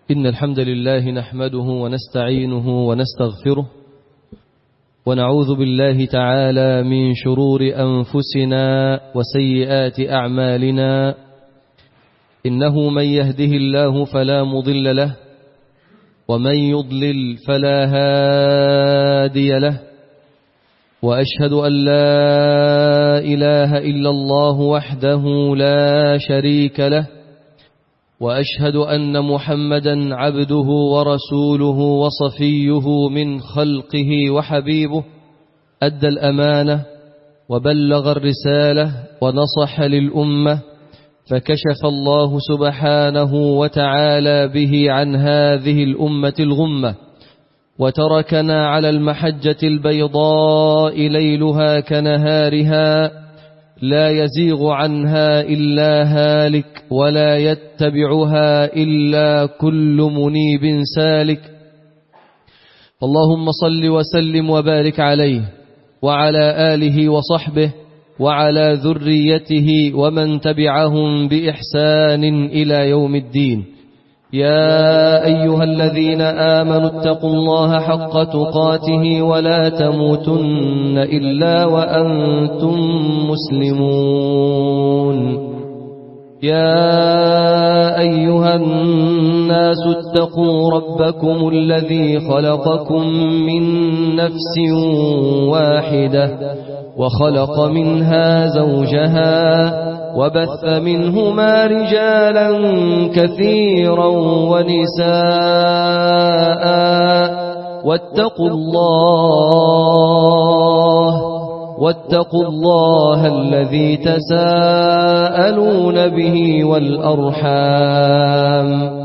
إن الحمد لله نحمده ونستعينه ونستغفره ونعوذ بالله تعالى من شرور أنفسنا وسيئات أعمالنا إنه من يهده الله فلا مضل له ومن يضلل فلا هادي له وأشهد أن لا إله إلا الله وحده لا شريك له وأشهد أن محمدا عبده ورسوله وصفيه من خلقه وحبيبه أدى الأمانة وبلغ الرسالة ونصح للأمة فكشف الله سبحانه وتعالى به عن هذه الأمة الغمة وتركنا على المحجة البيضاء ليلها كنهارها لا يزيغ عنها إلا هالك ولا يتبعها إلا كل منيب سالك اللهم صل وسلم وبارك عليه وعلى آله وصحبه وعلى ذريته ومن تبعهم بإحسان إلى يوم الدين يا أيها الذين آمنوا اتقوا الله حق تقاته ولا تموتن إلا وأنتم مسلمون يا أيها الناس اتقوا ربكم الذي خلقكم من نفس واحدة وخلق منها زوجها وبث منهما رجالا كثيرا ونساء واتقوا الله واتقوا الله الذي تساءلون به والأرحام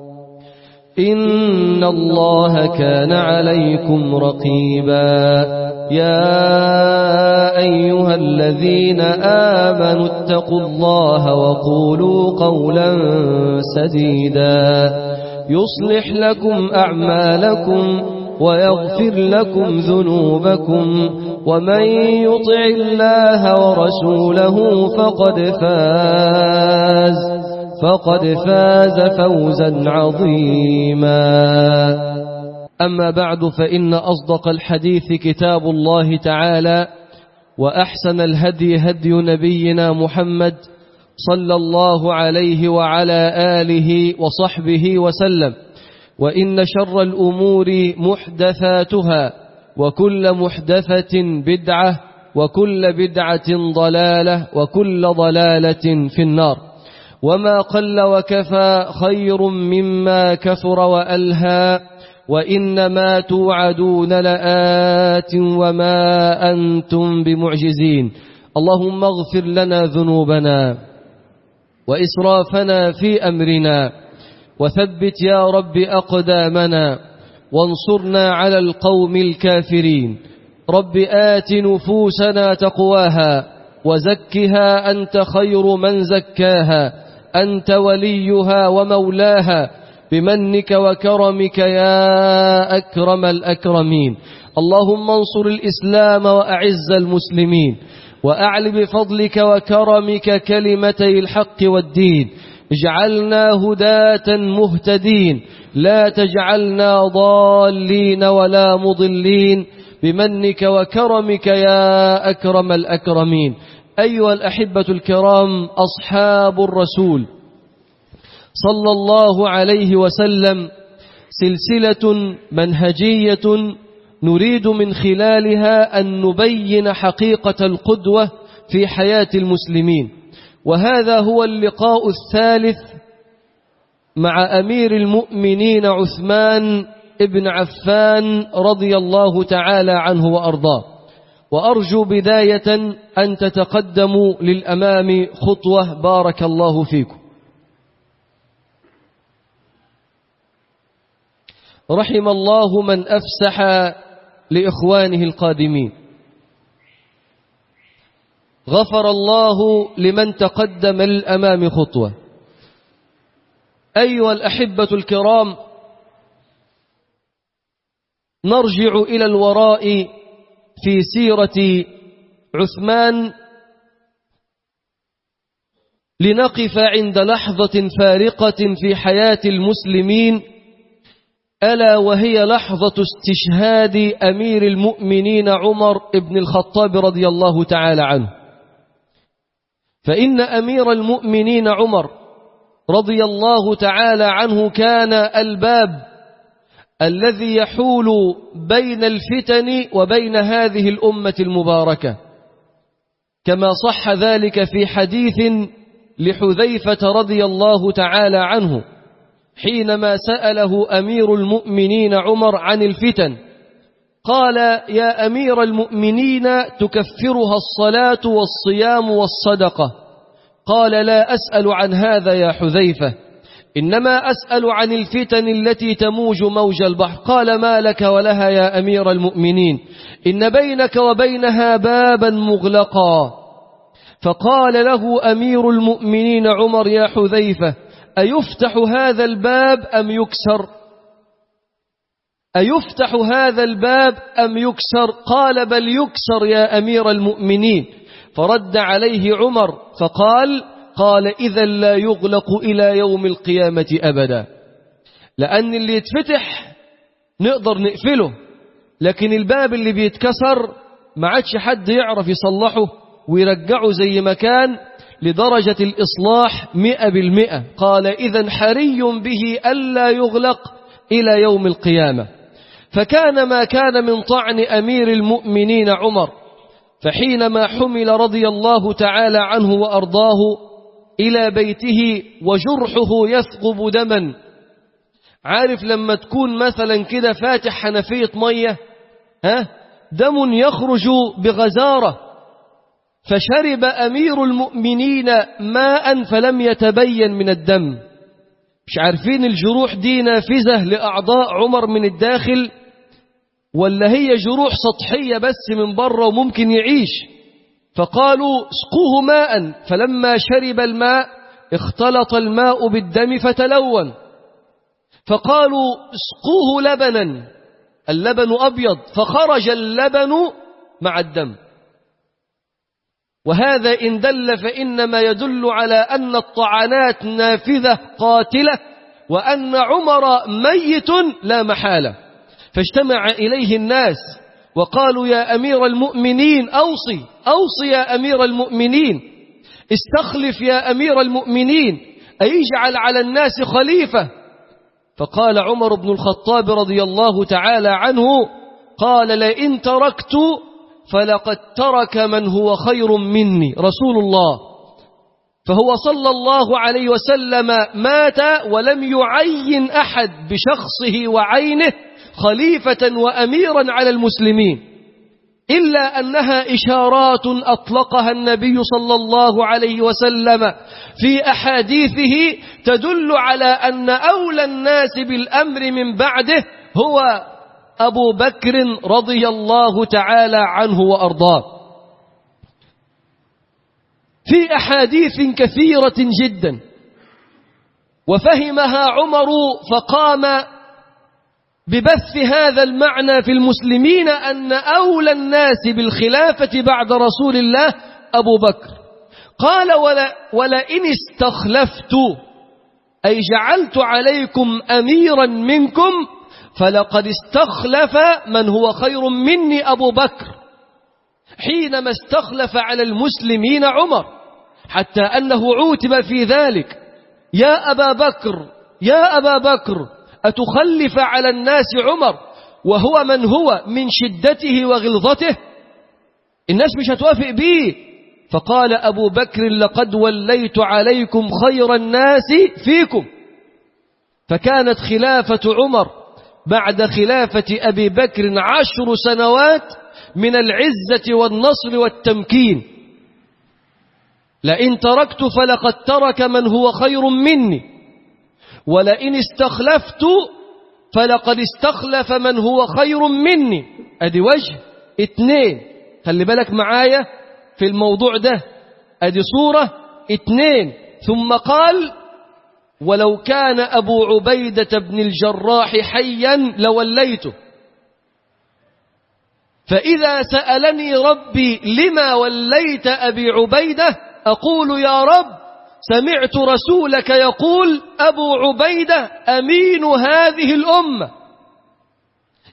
إن الله كان عليكم رقيبا يا أيها الذين آمنوا اتقوا الله وقولوا قولا سديدا يصلح لكم أعمالكم ويغفر لكم ذنوبكم ومن يطع الله ورسوله فقد فاز فقد فاز فوزا عظيما أما بعد فإن أصدق الحديث كتاب الله تعالى وأحسن الهدي هدي نبينا محمد صلى الله عليه وعلى آله وصحبه وسلم وإن شر الأمور محدثاتها وكل محدثة بدعة وكل بدعة ضلالة وكل ضلالة في النار وما قل وكفى خير مما كثر وألهى وإنما توعدون لآت وما أنتم بمعجزين اللهم اغفر لنا ذنوبنا وإسرافنا في أمرنا وثبت يا رب أقدامنا وانصرنا على القوم الكافرين رب آت نفوسنا تقواها وزكها أنت خير من زكاها أنت وليها ومولاها بمنك وكرمك يا أكرم الأكرمين اللهم انصر الإسلام وأعز المسلمين وأعل بفضلك وكرمك كلمتي الحق والدين اجعلنا هداة مهتدين لا تجعلنا ضالين ولا مضلين بمنك وكرمك يا أكرم الأكرمين أيها الأحبة الكرام أصحاب الرسول صلى الله عليه وسلم سلسلة منهجية نريد من خلالها أن نبين حقيقة القدوة في حياة المسلمين وهذا هو اللقاء الثالث مع أمير المؤمنين عثمان ابن عفان رضي الله تعالى عنه وأرضاه وأرجو بداية أن تتقدموا للأمام خطوة بارك الله فيكم رحم الله من أفسح لإخوانه القادمين غفر الله لمن تقدم للأمام خطوة أيها الأحبة الكرام نرجع إلى الوراء في سيرة عثمان لنقف عند لحظة فارقة في حياة المسلمين ألا وهي لحظة استشهاد أمير المؤمنين عمر بن الخطاب رضي الله تعالى عنه فإن أمير المؤمنين عمر رضي الله تعالى عنه كان الباب الذي يحول بين الفتن وبين هذه الأمة المباركة كما صح ذلك في حديث لحذيفة رضي الله تعالى عنه حينما سأله أمير المؤمنين عمر عن الفتن قال يا أمير المؤمنين تكفرها الصلاة والصيام والصدقة قال لا أسأل عن هذا يا حذيفة إنما أسأل عن الفتن التي تموج موج البحر قال ما لك ولها يا أمير المؤمنين إن بينك وبينها بابا مغلقا فقال له أمير المؤمنين عمر يا حذيفة أيفتح هذا الباب أم يكسر أيفتح هذا الباب أم يكسر قال بل يكسر يا أمير المؤمنين فرد عليه عمر فقال قال إذا لا يغلق إلى يوم القيامة أبدا لأن اللي يتفتح نقدر نقفله لكن الباب اللي بيتكسر ما عادش حد يعرف يصلحه ويرجعه زي ما كان لدرجة الإصلاح مئة بالمئة قال إذا حري به ألا يغلق إلى يوم القيامة فكان ما كان من طعن أمير المؤمنين عمر فحينما حمل رضي الله تعالى عنه وأرضاه إلى بيته وجرحه يثقب دما عارف لما تكون مثلا كده فاتح حنفية مية ها دم يخرج بغزارة فشرب أمير المؤمنين ماء فلم يتبين من الدم مش عارفين الجروح دي نافذة لأعضاء عمر من الداخل ولا هي جروح سطحية بس من بره وممكن يعيش فقالوا اسقوه ماء فلما شرب الماء اختلط الماء بالدم فتلون فقالوا اسقوه لبنا اللبن أبيض فخرج اللبن مع الدم وهذا إن دل فإنما يدل على أن الطعنات نافذة قاتلة وأن عمر ميت لا محالة فاجتمع إليه الناس وقالوا يا أمير المؤمنين أوصي أوصي يا أمير المؤمنين استخلف يا أمير المؤمنين أيجعل على الناس خليفة فقال عمر بن الخطاب رضي الله تعالى عنه قال لئن تركت فلقد ترك من هو خير مني رسول الله فهو صلى الله عليه وسلم مات ولم يعين أحد بشخصه وعينه خليفة وأميرا على المسلمين إلا أنها إشارات أطلقها النبي صلى الله عليه وسلم في أحاديثه تدل على أن أولى الناس بالأمر من بعده هو أبو بكر رضي الله تعالى عنه وأرضاه في أحاديث كثيرة جدا وفهمها عمر فقام ببث هذا المعنى في المسلمين أن أولى الناس بالخلافة بعد رسول الله أبو بكر قال ولا ولئن استخلفت أي جعلت عليكم أميرا منكم فلقد استخلف من هو خير مني أبو بكر حينما استخلف على المسلمين عمر حتى أنه عوتب في ذلك يا أبا بكر يا أبا بكر أتخلف على الناس عمر وهو من هو من شدته وغلظته الناس مش هتوافق به فقال أبو بكر لقد وليت عليكم خير الناس فيكم فكانت خلافة عمر بعد خلافة أبي بكر عشر سنوات من العزة والنصر والتمكين لئن تركت فلقد ترك من هو خير مني ولئن استخلفت فلقد استخلف من هو خير مني ادي وجه اتنين خلي بالك معايا في الموضوع ده ادي صورة اتنين ثم قال ولو كان أبو عبيدة بن الجراح حيا لوليته فإذا سألني ربي لما وليت أبي عبيدة أقول يا رب سمعت رسولك يقول أبو عبيدة أمين هذه الأمة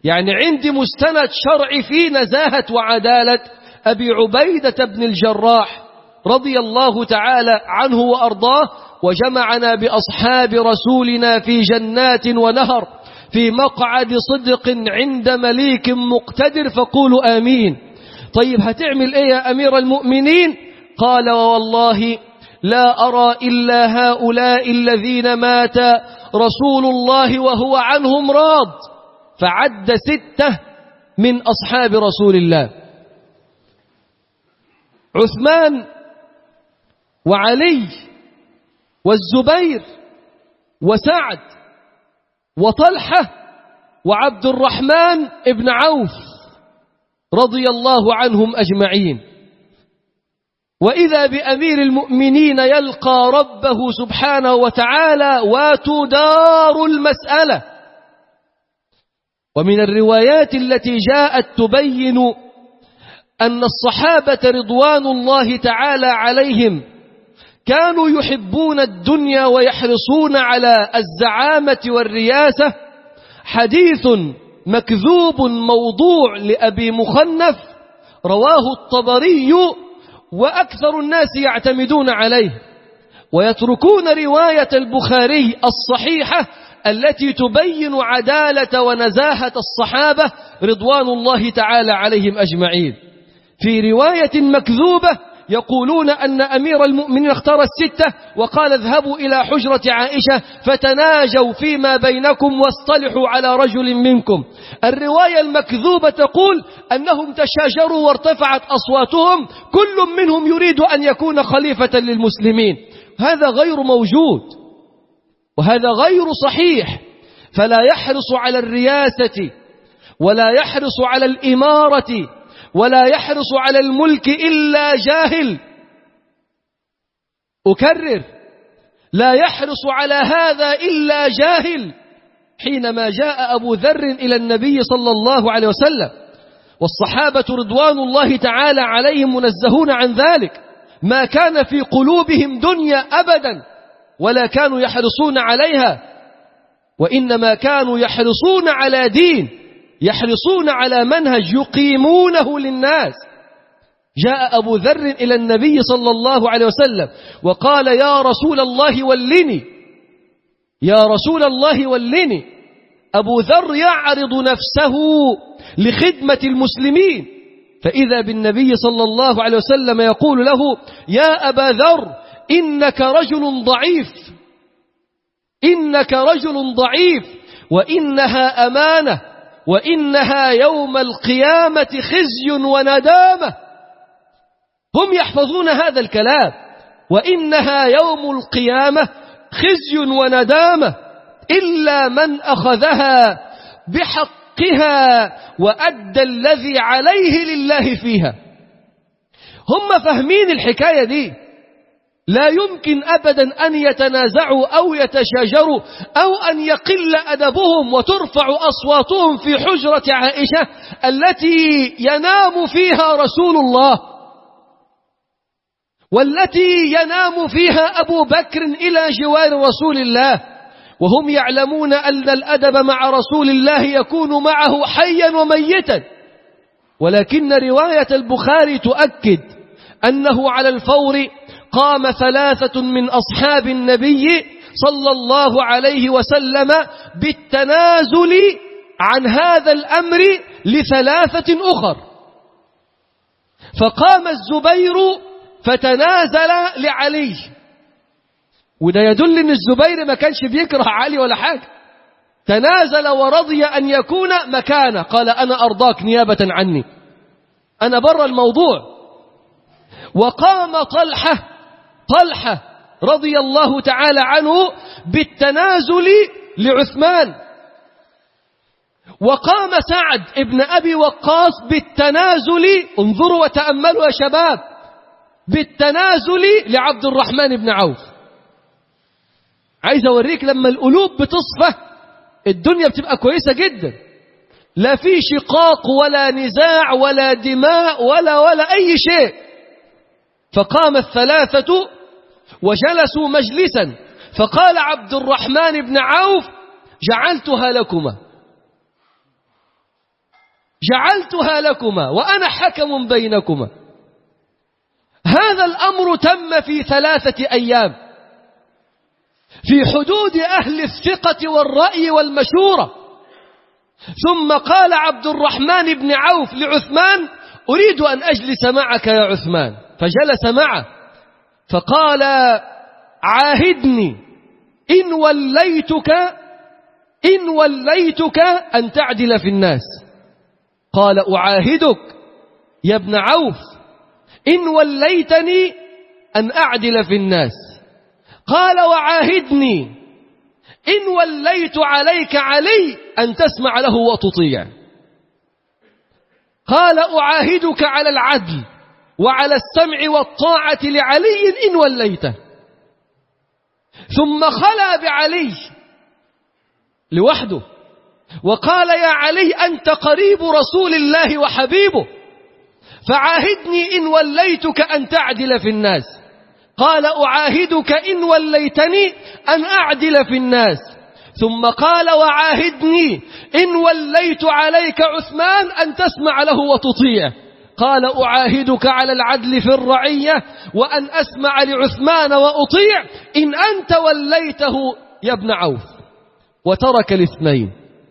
يعني عندي مستند شرعي في نزاهة وعدالة أبي عبيدة بن الجراح رضي الله تعالى عنه وأرضاه وجمعنا بأصحاب رسولنا في جنات ونهر في مقعد صدق عند مليك مقتدر فقولوا آمين طيب هتعمل ايه يا أمير المؤمنين قال والله لا أرى إلا هؤلاء الذين مات رسول الله وهو عنهم راض فعد ستة من أصحاب رسول الله عثمان وعلي والزبير وسعد وطلحة وعبد الرحمن ابن عوف رضي الله عنهم أجمعين وإذا بأمير المؤمنين يلقى ربه سبحانه وتعالى وتدار المسألة ومن الروايات التي جاءت تبين أن الصحابة رضوان الله تعالى عليهم كانوا يحبون الدنيا ويحرصون على الزعامة والرياسة حديث مكذوب موضوع لأبي مخنف رواه الطبري وأكثر الناس يعتمدون عليه ويتركون رواية البخاري الصحيحة التي تبين عدالة ونزاهة الصحابة رضوان الله تعالى عليهم أجمعين في رواية مكذوبة يقولون أن أمير المؤمنين اختار الستة وقال اذهبوا إلى حجرة عائشة فتناجوا فيما بينكم واصطلحوا على رجل منكم الرواية المكذوبة تقول أنهم تشاجروا وارتفعت أصواتهم كل منهم يريد أن يكون خليفة للمسلمين هذا غير موجود وهذا غير صحيح فلا يحرص على الرياسة ولا يحرص على الإمارة ولا يحرص على الملك إلا جاهل أكرر لا يحرص على هذا إلا جاهل حينما جاء أبو ذر إلى النبي صلى الله عليه وسلم والصحابة رضوان الله تعالى عليهم منزهون عن ذلك ما كان في قلوبهم دنيا أبدا ولا كانوا يحرصون عليها وإنما كانوا يحرصون على دين يحرصون على منهج يقيمونه للناس جاء أبو ذر إلى النبي صلى الله عليه وسلم وقال يا رسول الله ولني يا رسول الله ولني أبو ذر يعرض نفسه لخدمة المسلمين فإذا بالنبي صلى الله عليه وسلم يقول له يا أبا ذر إنك رجل ضعيف إنك رجل ضعيف وإنها أمانة وإنها يوم القيامة خزي وندامة هم يحفظون هذا الكلام وإنها يوم القيامة خزي وندامة إلا من أخذها بحقها وأدى الذي عليه لله فيها هم فاهمين الحكاية دي لا يمكن أبدا أن يتنازعوا أو يتشاجروا أو أن يقل أدبهم وترفع أصواتهم في حجرة عائشة التي ينام فيها رسول الله والتي ينام فيها أبو بكر إلى جوار رسول الله وهم يعلمون أن الأدب مع رسول الله يكون معه حيا وميتا ولكن رواية البخاري تؤكد أنه على الفور قام ثلاثة من أصحاب النبي صلى الله عليه وسلم بالتنازل عن هذا الأمر لثلاثة أخر فقام الزبير فتنازل لعلي وده يدل ان الزبير ما كانش بيكره علي ولا حاجة تنازل ورضي أن يكون مكانه قال أنا أرضاك نيابة عني أنا بر الموضوع وقام طلحة طلحة رضي الله تعالى عنه بالتنازل لعثمان وقام سعد ابن أبي وقاص بالتنازل انظروا وتأملوا يا شباب بالتنازل لعبد الرحمن بن عوف عايز أوريك لما القلوب بتصفى الدنيا بتبقى كويسة جدا لا في شقاق ولا نزاع ولا دماء ولا ولا أي شيء فقام الثلاثة وجلسوا مجلسا فقال عبد الرحمن بن عوف جعلتها لكما جعلتها لكما وأنا حكم بينكما هذا الأمر تم في ثلاثة أيام في حدود أهل الثقة والرأي والمشورة ثم قال عبد الرحمن بن عوف لعثمان أريد أن أجلس معك يا عثمان فجلس معه فقال عاهدني إن وليتك إن وليتك أن تعدل في الناس قال أعاهدك يا ابن عوف إن وليتني أن أعدل في الناس قال وعاهدني إن وليت عليك علي أن تسمع له وتطيع قال أعاهدك على العدل وعلى السمع والطاعة لعلي إن وليته ثم خلا بعلي لوحده وقال يا علي أنت قريب رسول الله وحبيبه فعاهدني إن وليتك أن تعدل في الناس قال أعاهدك إن وليتني أن أعدل في الناس ثم قال وعاهدني إن وليت عليك عثمان أن تسمع له وتطيع قال أعاهدك على العدل في الرعية وأن أسمع لعثمان وأطيع إن أنت وليته يا ابن عوف وترك الاثنين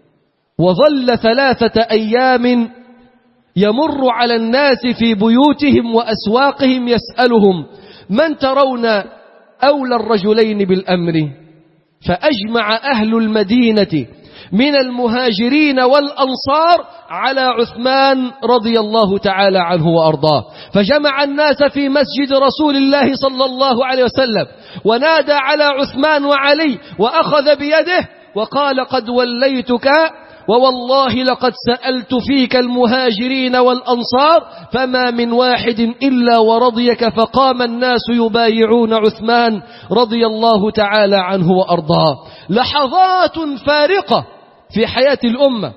وظل ثلاثة أيام يمر على الناس في بيوتهم وأسواقهم يسألهم من ترون أولى الرجلين بالأمر فأجمع أهل المدينة من المهاجرين والأنصار على عثمان رضي الله تعالى عنه وأرضاه فجمع الناس في مسجد رسول الله صلى الله عليه وسلم ونادى على عثمان وعلي وأخذ بيده وقال قد وليتك ووالله لقد سألت فيك المهاجرين والأنصار فما من واحد إلا ورضيك فقام الناس يبايعون عثمان رضي الله تعالى عنه وأرضاه لحظات فارقة في حياة الأمة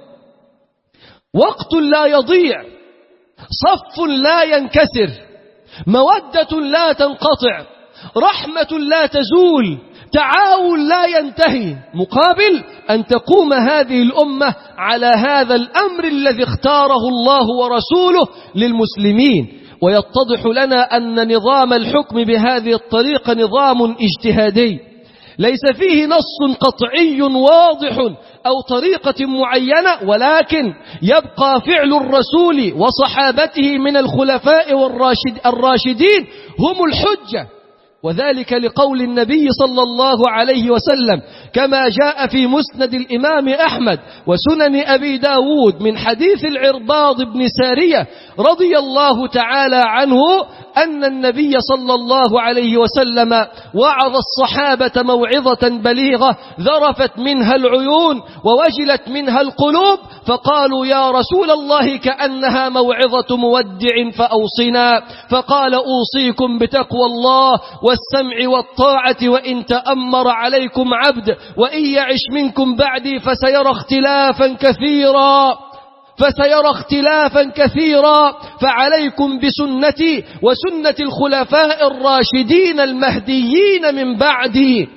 وقت لا يضيع صف لا ينكسر مودة لا تنقطع رحمة لا تزول تعاون لا ينتهي مقابل أن تقوم هذه الأمة على هذا الأمر الذي اختاره الله ورسوله للمسلمين ويتضح لنا أن نظام الحكم بهذه الطريقة نظام اجتهادي ليس فيه نص قطعي واضح أو طريقة معينة ولكن يبقى فعل الرسول وصحابته من الخلفاء والراشد الراشدين هم الحجة وذلك لقول النبي صلى الله عليه وسلم كما جاء في مسند الإمام أحمد وسنن أبي داود من حديث العرباض بن سارية رضي الله تعالى عنه أن النبي صلى الله عليه وسلم وعظ الصحابة موعظة بليغة ذرفت منها العيون ووجلت منها القلوب فقالوا يا رسول الله كأنها موعظة مودع فأوصنا فقال أوصيكم بتقوى الله والسمع والطاعة وإن تأمر عليكم عبد وإن يعش منكم بعدي فسيرى اختلافا كثيرا فسيرى اختلافا كثيرا فعليكم بسنتي وسنة الخلفاء الراشدين المهديين من بعدي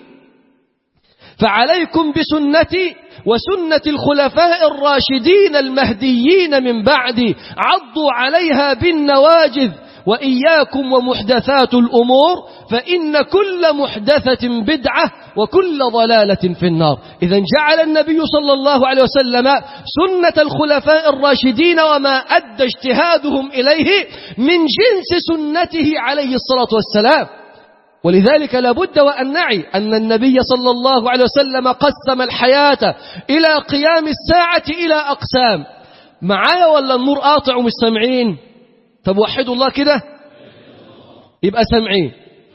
فعليكم بسنتي وسنة الخلفاء الراشدين المهديين من بعدي عضوا عليها بالنواجذ وإياكم ومحدثات الأمور فإن كل محدثة بدعة وكل ضلالة في النار إذا جعل النبي صلى الله عليه وسلم سنة الخلفاء الراشدين وما أدى اجتهادهم إليه من جنس سنته عليه الصلاة والسلام ولذلك لابد وأن نعي أن النبي صلى الله عليه وسلم قسم الحياة إلى قيام الساعة إلى أقسام معايا ولا النور قاطع ومش سامعين طب وحدوا الله كده يبقى سامعين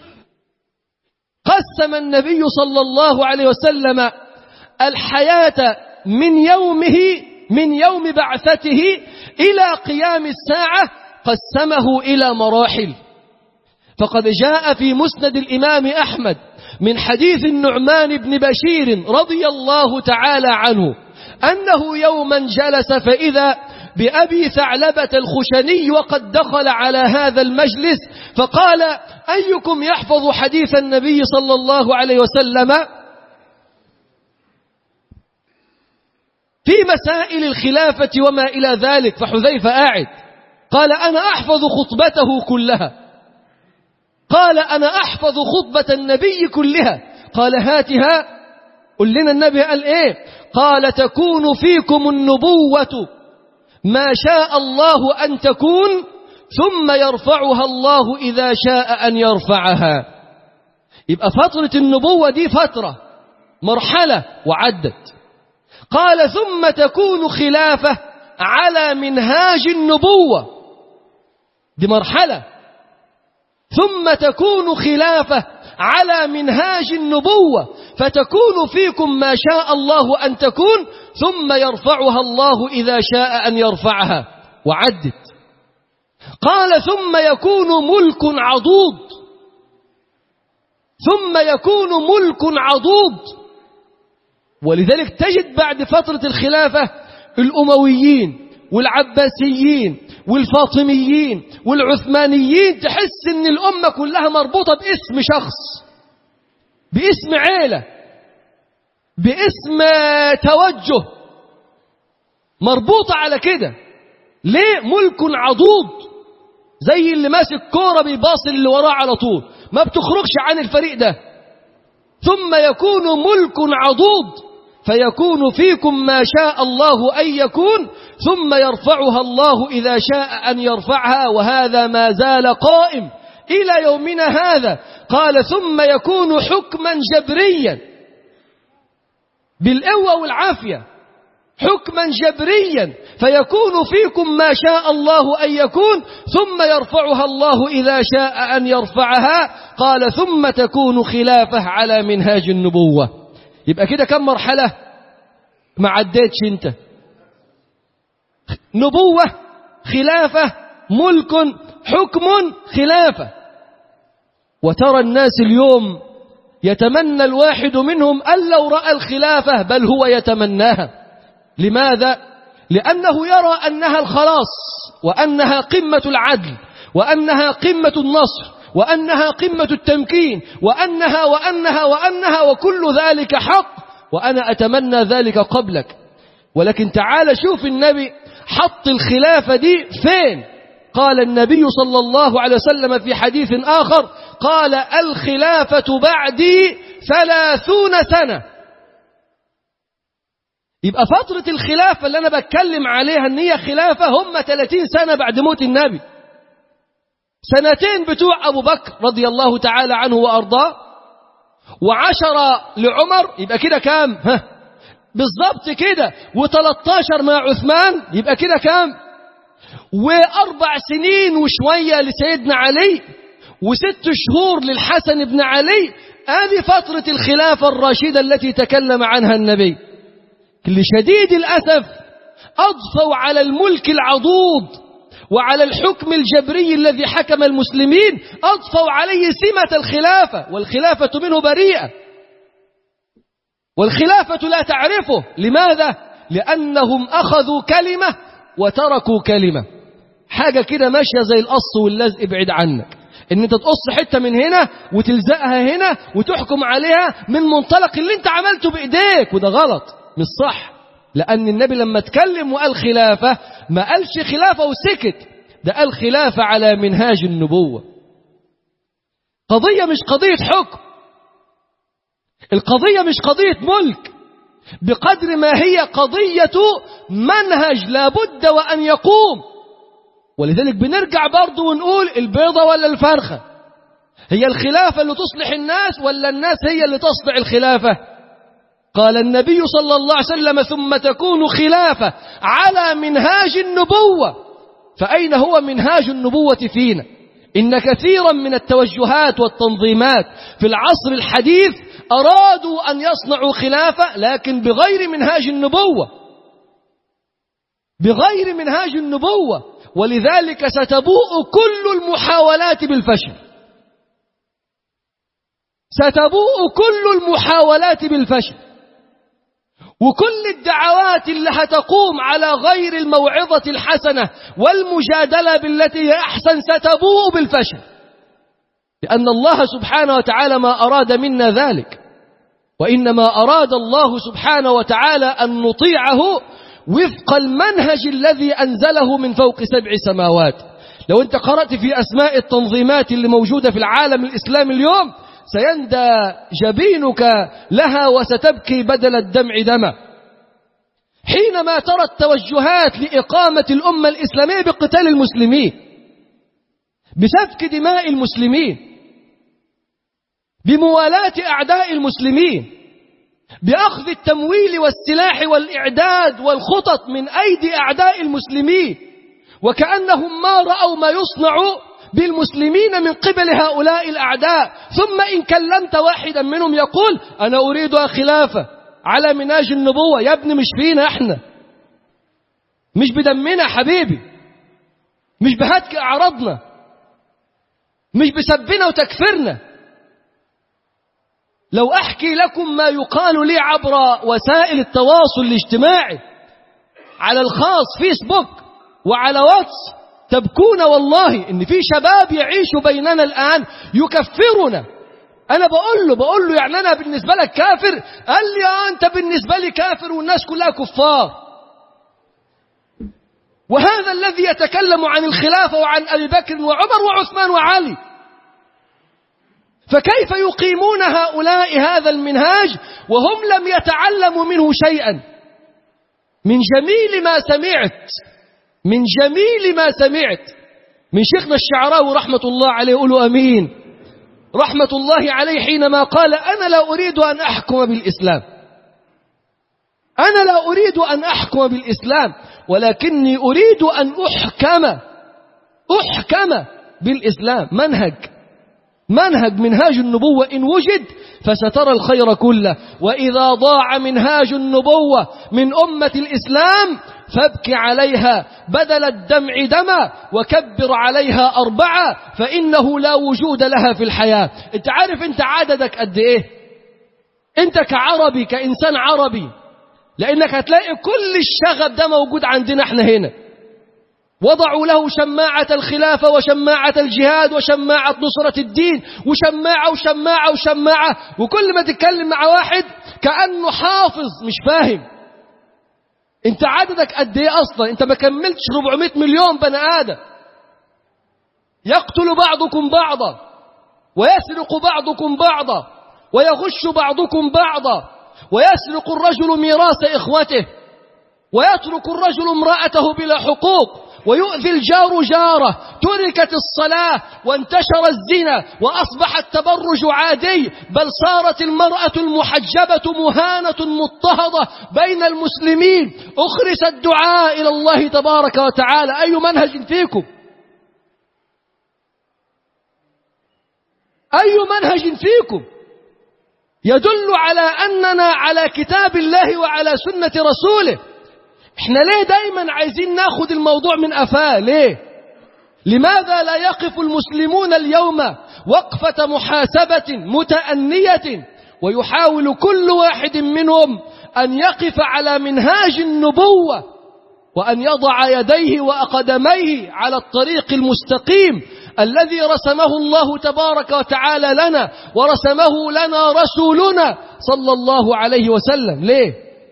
قسم النبي صلى الله عليه وسلم الحياة من يومه من يوم بعثته إلى قيام الساعة قسمه إلى مراحل فقد جاء في مسند الإمام أحمد من حديث النعمان بن بشير رضي الله تعالى عنه أنه يوما جلس فإذا بأبي ثعلبة الخشني وقد دخل على هذا المجلس فقال أيكم يحفظ حديث النبي صلى الله عليه وسلم في مسائل الخلافة وما إلى ذلك فحذيفة قاعد قال أنا أحفظ خطبته كلها قال أنا أحفظ خطبة النبي كلها قال هاتها قل لنا النبي قال إيه قال تكون فيكم النبوة ما شاء الله أن تكون ثم يرفعها الله إذا شاء أن يرفعها يبقى فترة النبوة دي فترة مرحلة وعدت قال ثم تكون خلافة على منهاج النبوة دي مرحلة ثم تكون خلافة على منهاج النبوة فتكون فيكم ما شاء الله أن تكون ثم يرفعها الله إذا شاء أن يرفعها وعدت قال ثم يكون ملك عضوض ثم يكون ملك عضوض ولذلك تجد بعد فترة الخلافة الأمويين والعباسيين والفاطميين والعثمانيين تحس ان الأمة كلها مربوطة باسم شخص باسم عيلة باسم توجه مربوطة على كده ليه ملك عضوض زي اللي ماسك كورة بيباصل اللي وراه على طول ما بتخرجش عن الفريق ده ثم يكون ملك عضوض فيكون فيكم ما شاء الله أن يكون ثم يرفعها الله إذا شاء أن يرفعها وهذا ما زال قائم إلى يومنا هذا قال ثم يكون حكما جبريا بالقوة والعافية حكما جبريا فيكون فيكم ما شاء الله أن يكون ثم يرفعها الله إذا شاء أن يرفعها قال ثم تكون خلافة على منهاج النبوة يبقى كده كم مرحلة ما عديتش انت نبوة خلافة ملك حكم خلافة وترى الناس اليوم يتمنى الواحد منهم أن لو رأى الخلافة بل هو يتمناها لماذا؟ لأنه يرى أنها الخلاص وأنها قمة العدل وأنها قمة النصر وأنها قمة التمكين وأنها وأنها وأنها وكل ذلك حق وأنا أتمنى ذلك قبلك ولكن تعال شوف النبي حط الخلافة دي فين قال النبي صلى الله عليه وسلم في حديث آخر قال الخلافة بعدي ثلاثون سنة يبقى فترة الخلافة اللي أنا بتكلم عليها أن هي خلافة هم 30 سنة بعد موت النبي سنتين بتوع أبو بكر رضي الله تعالى عنه وأرضاه وعشرة لعمر يبقى كده كام ها بالضبط كده و13 مع عثمان يبقى كده كام وأربع سنين وشوية لسيدنا علي وست شهور للحسن بن علي هذه فترة الخلافة الراشدة التي تكلم عنها النبي لشديد الأسف أضفوا على الملك العضوض وعلى الحكم الجبري الذي حكم المسلمين أضفوا عليه سمة الخلافة والخلافة منه بريئة والخلافة لا تعرفه لماذا؟ لأنهم أخذوا كلمة وتركوا كلمة حاجة كده ماشية زي القص واللزق ابعد عنك ان انت تقص حتة من هنا وتلزقها هنا وتحكم عليها من منطلق اللي انت عملته بايديك وده غلط مش صح لأن النبي لما اتكلم وقال خلافة ما قالش خلافة وسكت ده قال خلافة على منهاج النبوة قضية مش قضية حكم القضية مش قضية ملك بقدر ما هي قضية منهج لابد وأن يقوم ولذلك بنرجع برضو ونقول البيضة ولا الفرخة هي الخلافة اللي تصلح الناس ولا الناس هي اللي تصلح الخلافة قال النبي صلى الله عليه وسلم ثم تكون خلافة على منهاج النبوة فأين هو منهاج النبوة فينا إن كثيرا من التوجهات والتنظيمات في العصر الحديث أرادوا أن يصنعوا خلافة لكن بغير منهاج النبوة بغير منهاج النبوة ولذلك ستبوء كل المحاولات بالفشل ستبوء كل المحاولات بالفشل وكل الدعوات اللي هتقوم على غير الموعظة الحسنة والمجادلة بالتي هي أحسن ستبوء بالفشل لأن الله سبحانه وتعالى ما أراد منا ذلك وإنما أراد الله سبحانه وتعالى أن نطيعه وفق المنهج الذي أنزله من فوق سبع سماوات لو أنت قرأت في أسماء التنظيمات اللي موجودة في العالم الإسلامي اليوم سيندى جبينك لها وستبكي بدل الدمع دما حينما ترى التوجهات لإقامة الأمة الإسلامية بقتال المسلمين بسفك دماء المسلمين بموالاة أعداء المسلمين بأخذ التمويل والسلاح والإعداد والخطط من أيدي أعداء المسلمين وكأنهم ما رأوا ما يصنع بالمسلمين من قبل هؤلاء الأعداء ثم إن كلمت واحدا منهم يقول أنا أريدها خلافة على مناج النبوة يا ابني مش فينا احنا مش بدمنا حبيبي مش بهتك أعراضنا مش بسبنا وتكفرنا لو أحكي لكم ما يقال لي عبر وسائل التواصل الاجتماعي على الخاص فيسبوك وعلى واتس تبكون والله ان في شباب يعيش بيننا الآن يكفرنا أنا بقول له بقول له يعني أنا بالنسبة لك كافر قال لي آه أنت بالنسبة لي كافر والناس كلها كفار وهذا الذي يتكلم عن الخلافة وعن أبي بكر وعمر وعثمان وعلي فكيف يقيمون هؤلاء هذا المنهاج وهم لم يتعلموا منه شيئا من جميل ما سمعت من جميل ما سمعت من شيخنا الشعراوي رحمة الله عليه قولوا أمين رحمة الله عليه حينما قال أنا لا أريد أن أحكم بالإسلام أنا لا أريد أن أحكم بالإسلام ولكني أريد أن أحكم أحكم بالإسلام منهج منهج منهاج النبوة إن وجد فسترى الخير كله وإذا ضاع منهاج النبوة من أمة الإسلام فابك عليها بدل الدمع دما وكبر عليها أربعة فإنه لا وجود لها في الحياة انت عارف انت عددك قد ايه انت كعربي كإنسان عربي لأنك هتلاقي كل الشغب ده موجود عندنا احنا هنا وضعوا له شماعة الخلافة وشماعة الجهاد وشماعة نصرة الدين وشماعة وشماعة وشماعة وكل ما تتكلم مع واحد كأنه حافظ مش فاهم انت عددك قد ايه اصلا انت ما كملتش 400 مليون بني ادم يقتل بعضكم بعضا ويسرق بعضكم بعضا ويغش بعضكم بعضا ويسرق الرجل ميراث اخوته ويترك الرجل امرأته بلا حقوق ويؤذي الجار جاره تركت الصلاة وانتشر الزنا وأصبح التبرج عادي بل صارت المرأة المحجبة مهانة مضطهدة بين المسلمين أخرس الدعاء إلى الله تبارك وتعالى أي منهج فيكم أي منهج فيكم يدل على أننا على كتاب الله وعلى سنة رسوله احنا ليه دايما عايزين ناخد الموضوع من أفاه ليه لماذا لا يقف المسلمون اليوم وقفة محاسبة متأنية ويحاول كل واحد منهم أن يقف على منهاج النبوة وأن يضع يديه وأقدميه على الطريق المستقيم الذي رسمه الله تبارك وتعالى لنا ورسمه لنا رسولنا صلى الله عليه وسلم ليه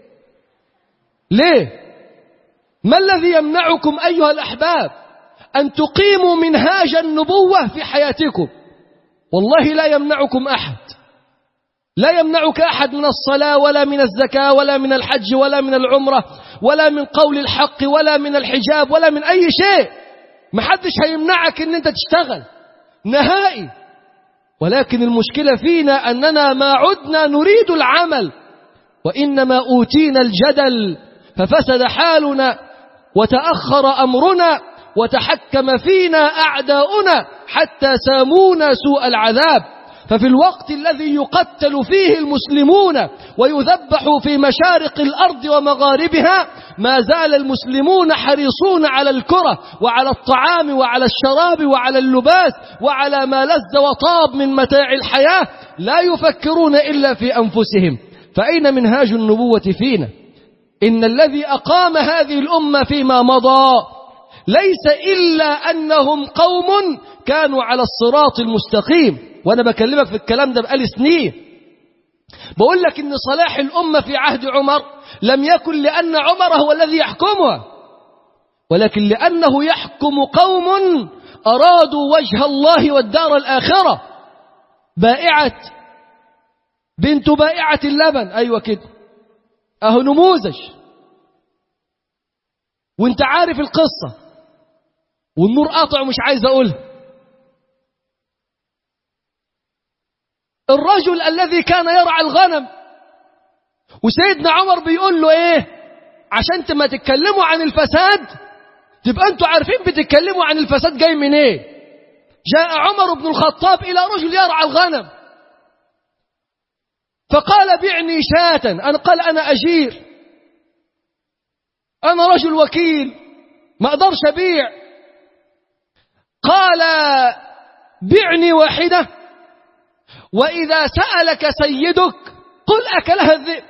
ليه ما الذي يمنعكم أيها الأحباب أن تقيموا منهاج النبوة في حياتكم والله لا يمنعكم أحد لا يمنعك أحد من الصلاة ولا من الزكاة ولا من الحج ولا من العمرة ولا من قول الحق ولا من الحجاب ولا من أي شيء محدش هيمنعك أن أنت تشتغل نهائي ولكن المشكلة فينا أننا ما عدنا نريد العمل وإنما أوتينا الجدل ففسد حالنا وتأخر أمرنا وتحكم فينا أعداؤنا حتى سامونا سوء العذاب ففي الوقت الذي يقتل فيه المسلمون ويذبح في مشارق الأرض ومغاربها ما زال المسلمون حريصون على الكرة وعلى الطعام وعلى الشراب وعلى اللباس وعلى ما لذ وطاب من متاع الحياة لا يفكرون إلا في أنفسهم فأين منهاج النبوة فينا إن الذي أقام هذه الأمة فيما مضى ليس إلا أنهم قوم كانوا على الصراط المستقيم وأنا بكلمك في الكلام ده بقالي سنين بقول لك إن صلاح الأمة في عهد عمر لم يكن لأن عمر هو الذي يحكمها ولكن لأنه يحكم قوم أرادوا وجه الله والدار الآخرة بائعة بنت بائعة اللبن أيوة كده أهو نموذج وانت عارف القصة والنور قاطع ومش عايز أقولها الرجل الذي كان يرعى الغنم وسيدنا عمر بيقول له ايه عشان ما تتكلموا عن الفساد تبقى انتوا عارفين بتتكلموا عن الفساد جاي من ايه جاء عمر بن الخطاب الى رجل يرعى الغنم فقال بعني شاة أنا قال أنا أجير أنا رجل وكيل ما أقدرش أبيع قال بعني واحدة وإذا سألك سيدك قل أكلها الذئب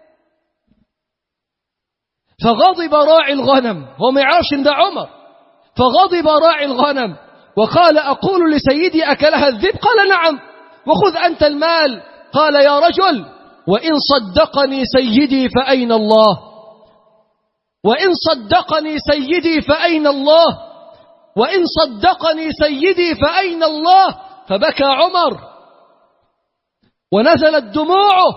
فغضب راعي الغنم هو ما يعرفش ان ده عمر فغضب راعي الغنم وقال أقول لسيدي أكلها الذئب قال نعم وخذ أنت المال قال يا رجل وإن صدقني سيدي فأين الله وإن صدقني سيدي فأين الله وإن صدقني سيدي فأين الله فبكى عمر ونزلت دموعه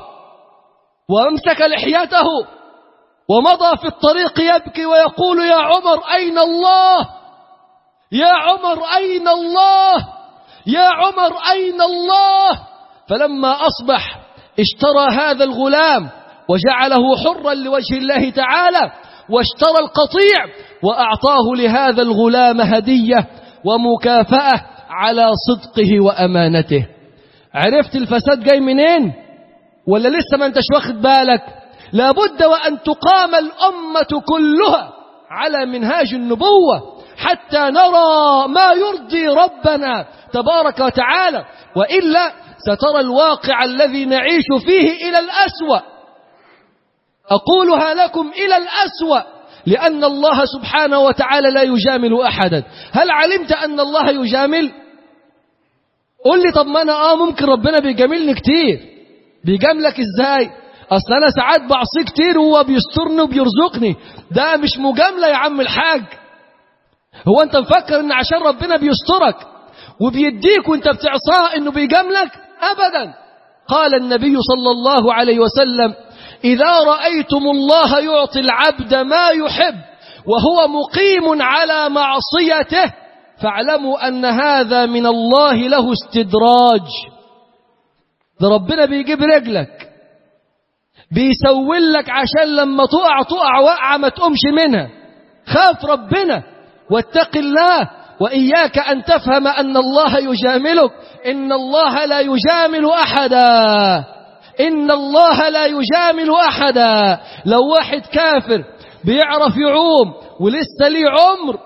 وامسك لحيته ومضى في الطريق يبكي ويقول يا عمر أين الله يا عمر أين الله يا عمر أين الله فلما أصبح اشترى هذا الغلام وجعله حرا لوجه الله تعالى واشترى القطيع وأعطاه لهذا الغلام هدية ومكافأة على صدقه وأمانته عرفت الفساد جاي منين ولا لسه ما انتش واخد بالك لابد وأن تقام الأمة كلها على منهاج النبوة حتى نرى ما يرضي ربنا تبارك وتعالى وإلا سترى الواقع الذي نعيش فيه إلى الأسوأ أقولها لكم إلى الأسوأ لأن الله سبحانه وتعالى لا يجامل أحدا هل علمت أن الله يجامل قل لي طب ما أنا آه ممكن ربنا بيجاملني كتير بيجاملك إزاي أصل أنا ساعات بعصيه كتير وهو بيسترني وبيرزقني ده مش مجاملة يا عم الحاج هو أنت مفكر إن عشان ربنا بيسترك وبيديك وانت بتعصاه انه بيجاملك ابدا قال النبي صلى الله عليه وسلم اذا رايتم الله يعطي العبد ما يحب وهو مقيم على معصيته فاعلموا ان هذا من الله له استدراج ده ربنا بيجيب رجلك بيسول لك عشان لما تقع تقع وقعه ما تقومش منها خاف ربنا واتق الله وإياك أن تفهم أن الله يجاملك إن الله لا يجامل أحدا إن الله لا يجامل أحدا لو واحد كافر بيعرف يعوم ولسه ليه عمر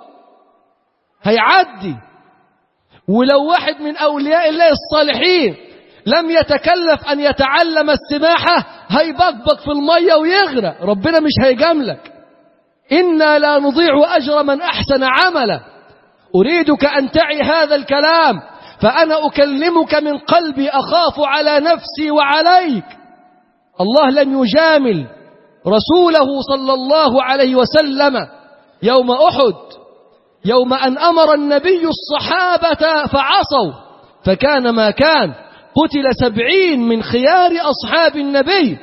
هيعدي ولو واحد من أولياء الله الصالحين لم يتكلف أن يتعلم السباحة هيبقبق في المية ويغرق ربنا مش هيجاملك إنا لا نضيع أجر من أحسن عملا أريدك أن تعي هذا الكلام فأنا أكلمك من قلبي أخاف على نفسي وعليك الله لن يجامل رسوله صلى الله عليه وسلم يوم أحد يوم أن أمر النبي الصحابة فعصوا فكان ما كان قتل سبعين من خيار أصحاب النبي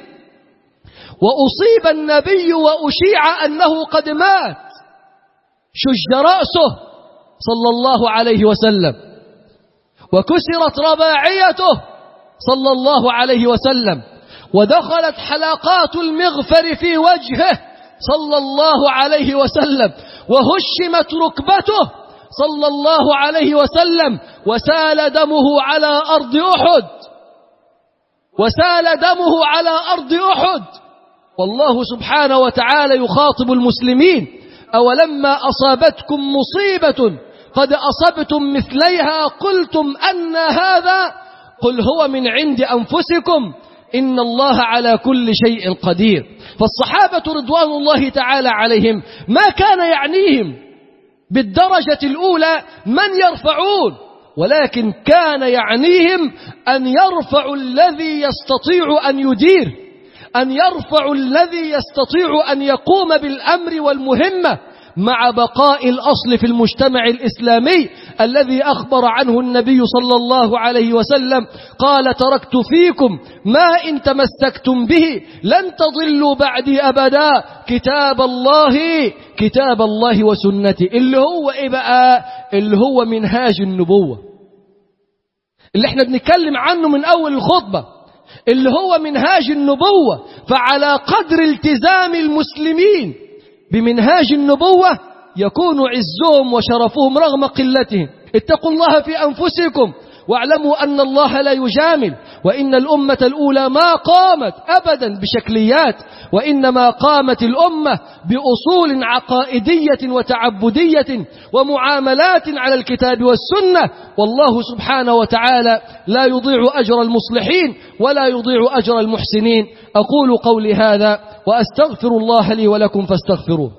وأصيب النبي وأشيع أنه قد مات شج رأسه صلى الله عليه وسلم وكسرت رباعيته صلى الله عليه وسلم ودخلت حلقات المغفر في وجهه صلى الله عليه وسلم وهشمت ركبته صلى الله عليه وسلم وسال دمه على أرض أحد وسال دمه على أرض أحد والله سبحانه وتعالى يخاطب المسلمين أولما أصابتكم مصيبة قد أصبتم مثليها قلتم أن هذا قل هو من عند أنفسكم إن الله على كل شيء قدير فالصحابة رضوان الله تعالى عليهم ما كان يعنيهم بالدرجة الأولى من يرفعون ولكن كان يعنيهم أن يرفعوا الذي يستطيع أن يدير أن يرفعوا الذي يستطيع أن يقوم بالأمر والمهمة مع بقاء الأصل في المجتمع الإسلامي الذي أخبر عنه النبي صلى الله عليه وسلم قال تركت فيكم ما إن تمسكتم به لن تضلوا بعدي أبدا كتاب الله كتاب الله وسنتي اللي هو إيه بقى اللي هو منهاج النبوة اللي احنا بنتكلم عنه من أول الخطبة اللي هو منهاج النبوة فعلى قدر التزام المسلمين بمنهاج النبوة يكون عزهم وشرفهم رغم قلتهم اتقوا الله في أنفسكم واعلموا أن الله لا يجامل وإن الأمة الأولى ما قامت أبدا بشكليات وإنما قامت الأمة بأصول عقائدية وتعبدية ومعاملات على الكتاب والسنة والله سبحانه وتعالى لا يضيع أجر المصلحين ولا يضيع أجر المحسنين أقول قولي هذا وأستغفر الله لي ولكم فاستغفروه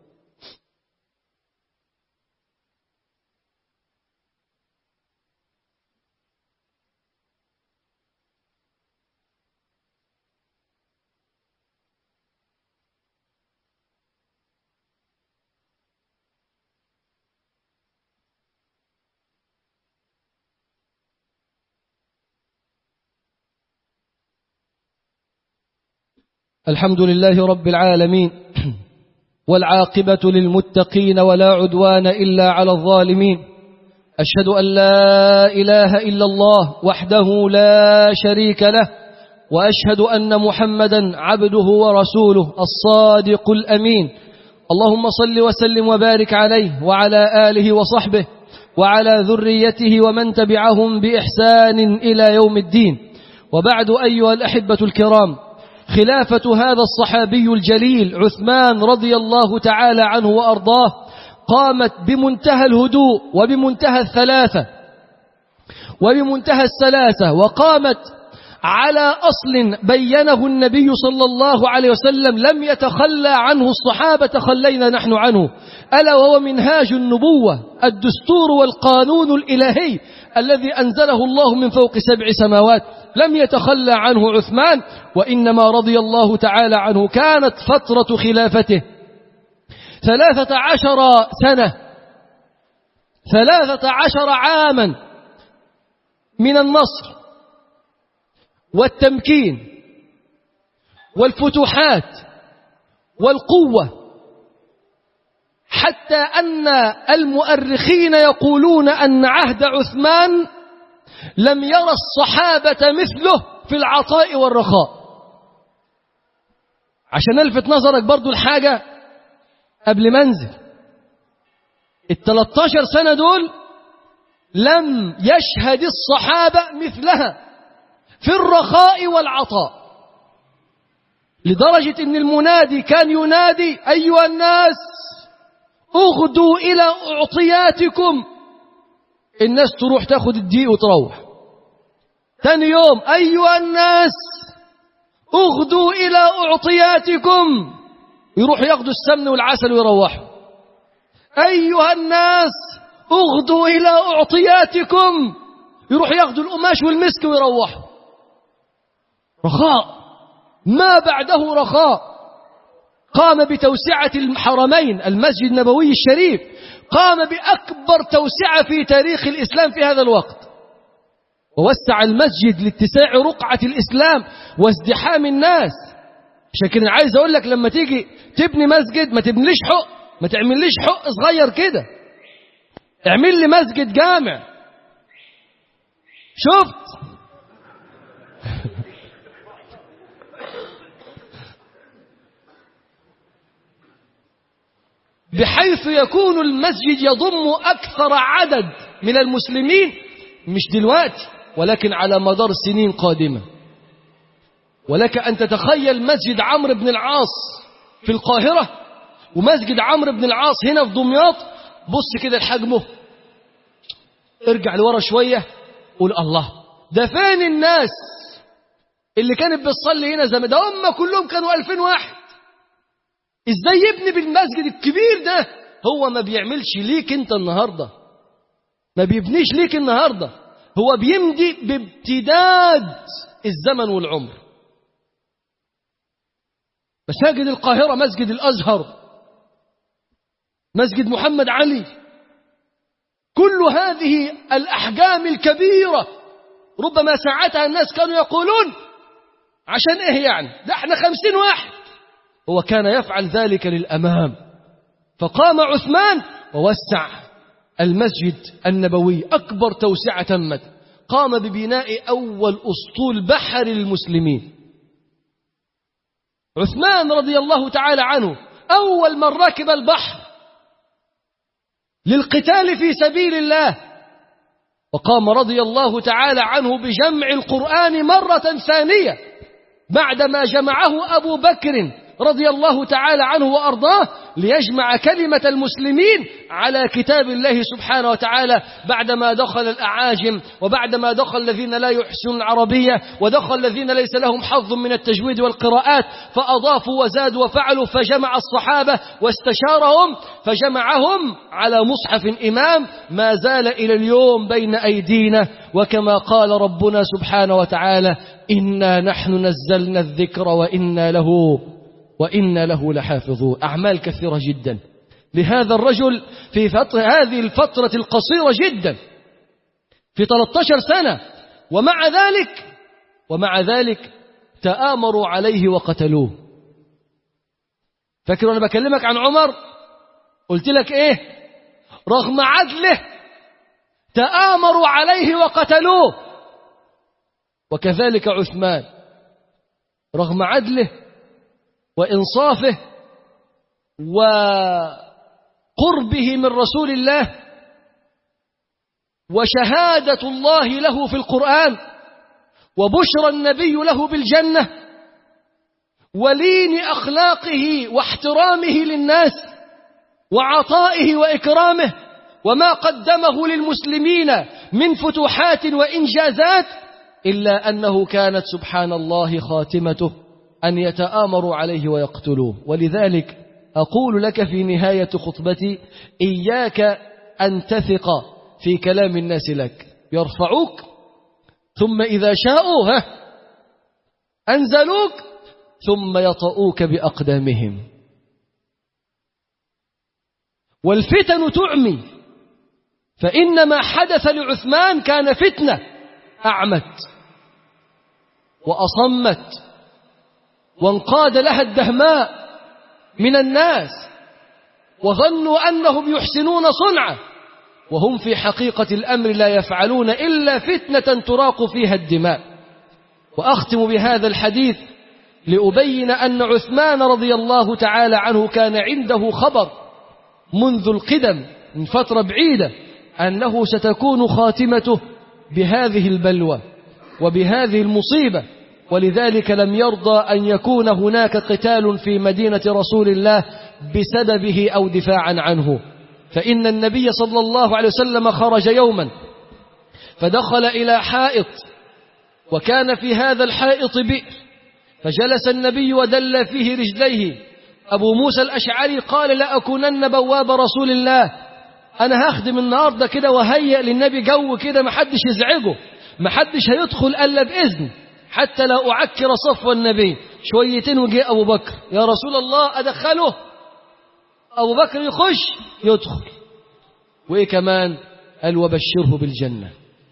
الحمد لله رب العالمين والعاقبة للمتقين ولا عدوان إلا على الظالمين أشهد أن لا إله إلا الله وحده لا شريك له وأشهد أن محمدا عبده ورسوله الصادق الأمين اللهم صل وسلم وبارك عليه وعلى آله وصحبه وعلى ذريته ومن تبعهم بإحسان إلى يوم الدين وبعد أيها الأحبة الكرام خلافة هذا الصحابي الجليل عثمان رضي الله تعالى عنه وأرضاه قامت بمنتهى الهدوء وبمنتهى الثلاثة وبمنتهى السلاسة وقامت على أصل بينه النبي صلى الله عليه وسلم لم يتخلى عنه الصحابة تخلينا نحن عنه ألا وهو منهاج النبوة الدستور والقانون الإلهي الذي أنزله الله من فوق سبع سماوات لم يتخلى عنه عثمان وإنما رضي الله تعالى عنه كانت فترة خلافته ثلاثة عشر سنة ثلاثة عشر عاما من النصر والتمكين والفتوحات والقوة حتى أن المؤرخين يقولون أن عهد عثمان لم يرى الصحابة مثله في العطاء والرخاء عشان الفت نظرك برضو الحاجة قبل منزل التلتاشر سنة دول لم يشهد الصحابة مثلها في الرخاء والعطاء لدرجة ان المنادي كان ينادي أيها الناس اغدوا إلى أعطياتكم الناس تروح تاخد الدقيق وتروح تاني يوم أيها الناس اغدوا إلى أعطياتكم يروحوا ياخدوا السمن والعسل ويروحوا أيها الناس اغدوا إلى أعطياتكم يروحوا ياخدوا القماش والمسك ويروحوا رخاء ما بعده رخاء قام بتوسعة الحرمين المسجد النبوي الشريف قام بأكبر توسعة في تاريخ الإسلام في هذا الوقت ووسع المسجد لاتساع رقعة الإسلام وازدحام الناس عشان كده عايز أقول لك لما تيجي تبني مسجد ما تبنيش حق ما تعمليش حق صغير كده اعمل لي مسجد جامع شفت بحيث يكون المسجد يضم أكثر عدد من المسلمين مش دلوقتي ولكن على مدار سنين قادمة ولك أن تتخيل مسجد عمرو بن العاص في القاهرة ومسجد عمرو بن العاص هنا في دمياط بص كده لحجمه ارجع لورا شوية قول الله ده فين الناس اللي كانت بتصلي هنا زمان ده هم كلهم كانوا ألفين واحد ازاي يبني بالمسجد الكبير ده هو ما بيعملش ليك انت النهاردة ما بيبنيش ليك النهاردة هو بيمضي بامتداد الزمن والعمر مساجد القاهرة مسجد الأزهر مسجد محمد علي كل هذه الأحجام الكبيرة ربما ساعتها الناس كانوا يقولون عشان إيه يعني ده احنا خمسين واحد هو كان يفعل ذلك للأمام فقام عثمان ووسع المسجد النبوي أكبر توسعة تمت قام ببناء أول أسطول بحر للمسلمين عثمان رضي الله تعالى عنه أول من ركب البحر للقتال في سبيل الله وقام رضي الله تعالى عنه بجمع القرآن مرة ثانية بعدما جمعه أبو بكر رضي الله تعالى عنه وأرضاه ليجمع كلمة المسلمين على كتاب الله سبحانه وتعالى بعدما دخل الأعاجم وبعدما دخل الذين لا يحسنون العربية ودخل الذين ليس لهم حظ من التجويد والقراءات فأضافوا وزادوا وفعلوا فجمع الصحابة واستشارهم فجمعهم على مصحف إمام ما زال إلى اليوم بين أيدينا وكما قال ربنا سبحانه وتعالى إنا نحن نزلنا الذكر وإنا له وإنا له لحافظون أعمال كثيرة جدا لهذا الرجل في فترة هذه الفترة القصيرة جدا في 13 سنة ومع ذلك ومع ذلك تآمروا عليه وقتلوه فاكر أنا بكلمك عن عمر قلت لك إيه رغم عدله تآمروا عليه وقتلوه وكذلك عثمان رغم عدله وإنصافه وقربه من رسول الله وشهادة الله له في القرآن وبشرى النبي له بالجنة ولين أخلاقه واحترامه للناس وعطائه وإكرامه وما قدمه للمسلمين من فتوحات وإنجازات إلا أنه كانت سبحان الله خاتمته أن يتآمروا عليه ويقتلوه ولذلك أقول لك في نهاية خطبتي إياك أن تثق في كلام الناس لك يرفعوك ثم إذا شاءوا ها أنزلوك ثم يطؤوك بأقدامهم والفتن تعمي فإن ما حدث لعثمان كان فتنة أعمت وأصمت وانقاد لها الدهماء من الناس وظنوا أنهم يحسنون صنعا وهم في حقيقة الأمر لا يفعلون إلا فتنة تراق فيها الدماء وأختم بهذا الحديث لأبين أن عثمان رضي الله تعالى عنه كان عنده خبر منذ القدم من فترة بعيدة أنه ستكون خاتمته بهذه البلوى وبهذه المصيبة ولذلك لم يرضى أن يكون هناك قتال في مدينة رسول الله بسببه أو دفاعا عنه فإن النبي صلى الله عليه وسلم خرج يوما فدخل إلى حائط وكان في هذا الحائط بئر فجلس النبي ودل فيه رجليه أبو موسى الأشعري قال لأكونن بواب رسول الله أنا هخدم النهاردة كده وهيئ للنبي جو كده محدش يزعجه محدش هيدخل إلا بإذن حتى لا أعكر صفو النبي شويتين وجاء أبو بكر يا رسول الله أدخله أبو بكر يخش يدخل وإيه كمان قال وبشره بالجنة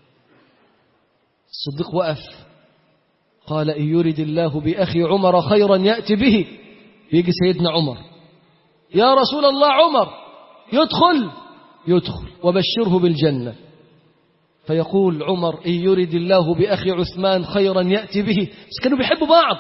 الصديق وقف قال إن يرد الله بأخي عمر خيرا يأتي به يجي سيدنا عمر يا رسول الله عمر يدخل يدخل وبشره بالجنة فيقول عمر إن يرد الله بأخي عثمان خيرا يأتي به بس كانوا بيحبوا بعض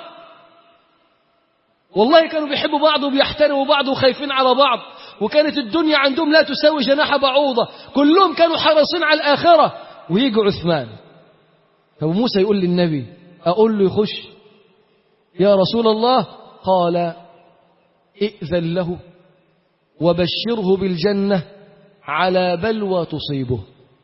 والله كانوا بيحبوا بعض وبيحترموا بعض وخايفين على بعض وكانت الدنيا عندهم لا تساوي جناح بعوضة كلهم كانوا حريصين على الآخرة ويجي عثمان فأبو موسى يقول للنبي أقول له يخش يا رسول الله قال ائذن له وبشره بالجنة على بلوى تصيبه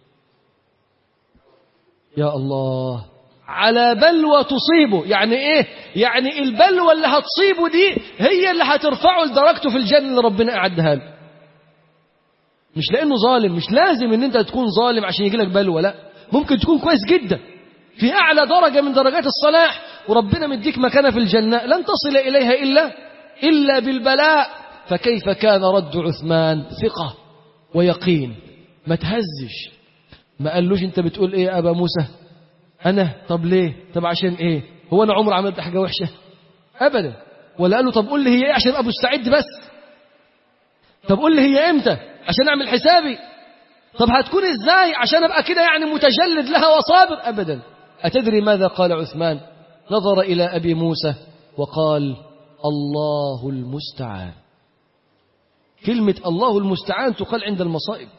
يا الله على بلوى تصيبه يعني ايه يعني البلوى اللي هتصيبه دي هي اللي هترفعه لدرجته في الجنة اللي ربنا أعدها له مش لأنه ظالم مش لازم ان انت تكون ظالم عشان يجي لك بلوى لا ممكن تكون كويس جدا في أعلى درجة من درجات الصلاح وربنا مديك مكانة في الجنة لن تصل إليها إلا إلا بالبلاء فكيف كان رد عثمان ثقة ويقين ما تهزش ما قالوش انت بتقول ايه يا أبا موسى أنا طب ليه طب عشان ايه هو أنا عمر عملت حاجة وحشة أبدا ولا قال له طب قول لي هي ايه عشان أبو مستعد بس طب قول لي هي امتى عشان أعمل حسابي طب هتكون ازاي عشان ابقى كده يعني متجلد لها وصابر ابدا اتدري ماذا قال عثمان نظر الى ابي موسى وقال الله المستعان كلمه الله المستعان تقال عند المصائب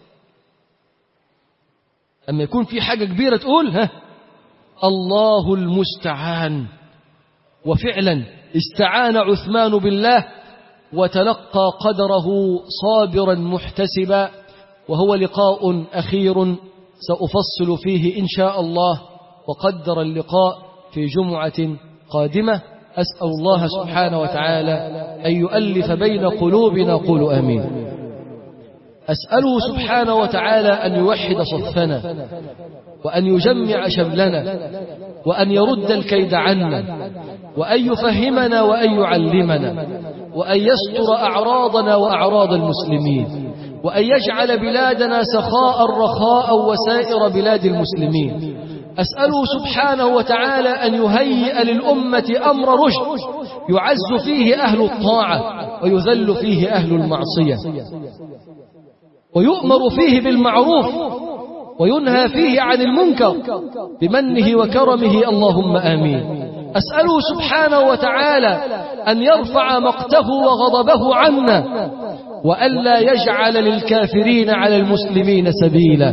اما يكون في حاجه كبيره تقول ها الله المستعان وفعلا استعان عثمان بالله وتلقى قدره صابرا محتسبا وهو لقاء أخير سأفصل فيه إن شاء الله وقدر اللقاء في جمعة قادمة أسأل الله سبحانه وتعالى أن يؤلف بين قلوبنا قولوا آمين أسأله سبحانه وتعالى أن يوحد صفنا وأن يجمع شملنا وأن يرد الكيد عنا وأن يفهمنا وأن يعلمنا وأن يستر أعراضنا وأعراض المسلمين وأن يجعل بلادنا سخاء رخاء وسائر بلاد المسلمين أسأله سبحانه وتعالى أن يهيئ للأمة أمر رشد يعز فيه أهل الطاعة ويذل فيه أهل المعصية ويؤمر فيه بالمعروف وينهى فيه عن المنكر بمنه وكرمه اللهم آمين أسأله سبحانه وتعالى أن يرفع مقته وغضبه عنا وألا يجعل للكافرين على المسلمين سبيلا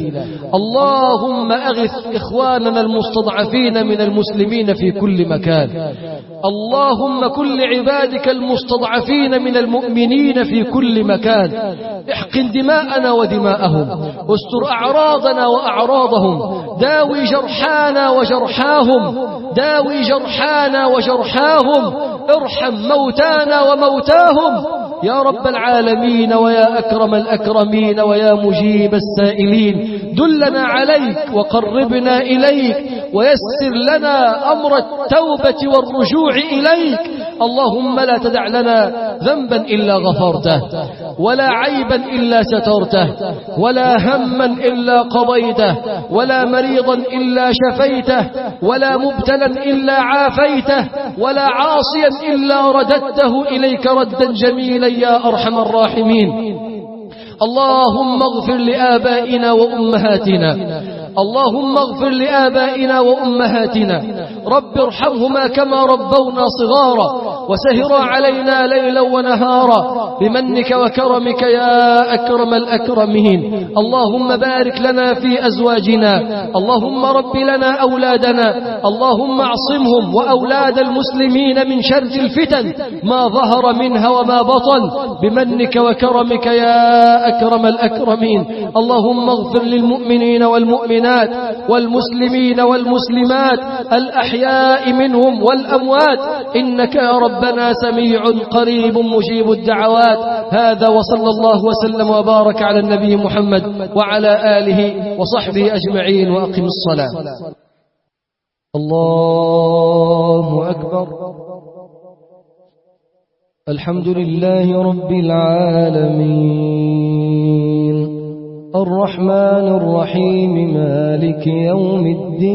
اللهم أغث إخواننا المستضعفين من المسلمين في كل مكان اللهم كل عبادك المستضعفين من المؤمنين في كل مكان احقن دماءنا ودماءهم واستر أعراضنا وأعراضهم داوي جرحانا وجرحاهم داوي جرحانا وجرحاهم ارحم موتانا وموتاهم يا رب العالمين ويا أكرم الأكرمين ويا مجيب السائلين دلنا عليك وقربنا إليك ويسر لنا أمر التوبة والرجوع إليك اللهم لا تدع لنا ذنبا إلا غفرته ولا عيبا إلا سترته ولا هما إلا قضيته ولا مريضا إلا شفيته ولا مبتلا إلا عافيته ولا عاصيا إلا رددته إليك ردا جميلا يا أرحم الراحمين اللهم اغفر لآبائنا وأمهاتنا اللهم اغفر لآبائنا وأمهاتنا رب ارحمهما كما ربونا صغارا وسهرا علينا ليلا ونهارا بمنك وكرمك يا أكرم الأكرمين اللهم بارك لنا في أزواجنا اللهم رب لنا أولادنا اللهم اعصمهم وأولاد المسلمين من شر الفتن ما ظهر منها وما بطن بمنك وكرمك يا أكرم الأكرمين اللهم اغفر للمؤمنين والمؤمنات والمسلمين والمسلمات الأحياء منهم والأموات إنك يا ربنا سميع قريب مجيب الدعوات هذا وصلى الله وسلم وبارك على النبي محمد وعلى آله وصحبه أجمعين وأقم الصلاة الله أكبر الحمد لله رب العالمين الرحمن الرحيم مالك يوم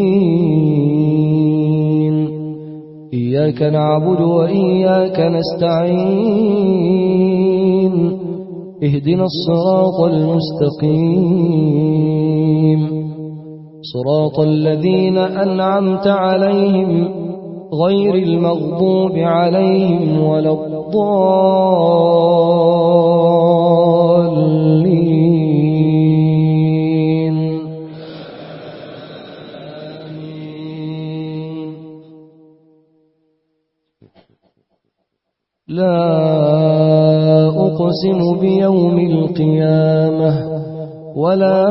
الدين إياك نعبد وإياك نستعين اهدنا الصراط المستقيم صراط الذين أنعمت عليهم غير المغضوب عليهم ولا الضالين آمين لا أقسم بيوم القيامة ولا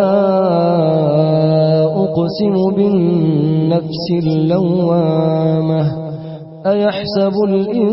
أقسم بالنفس اللوامة أيحسب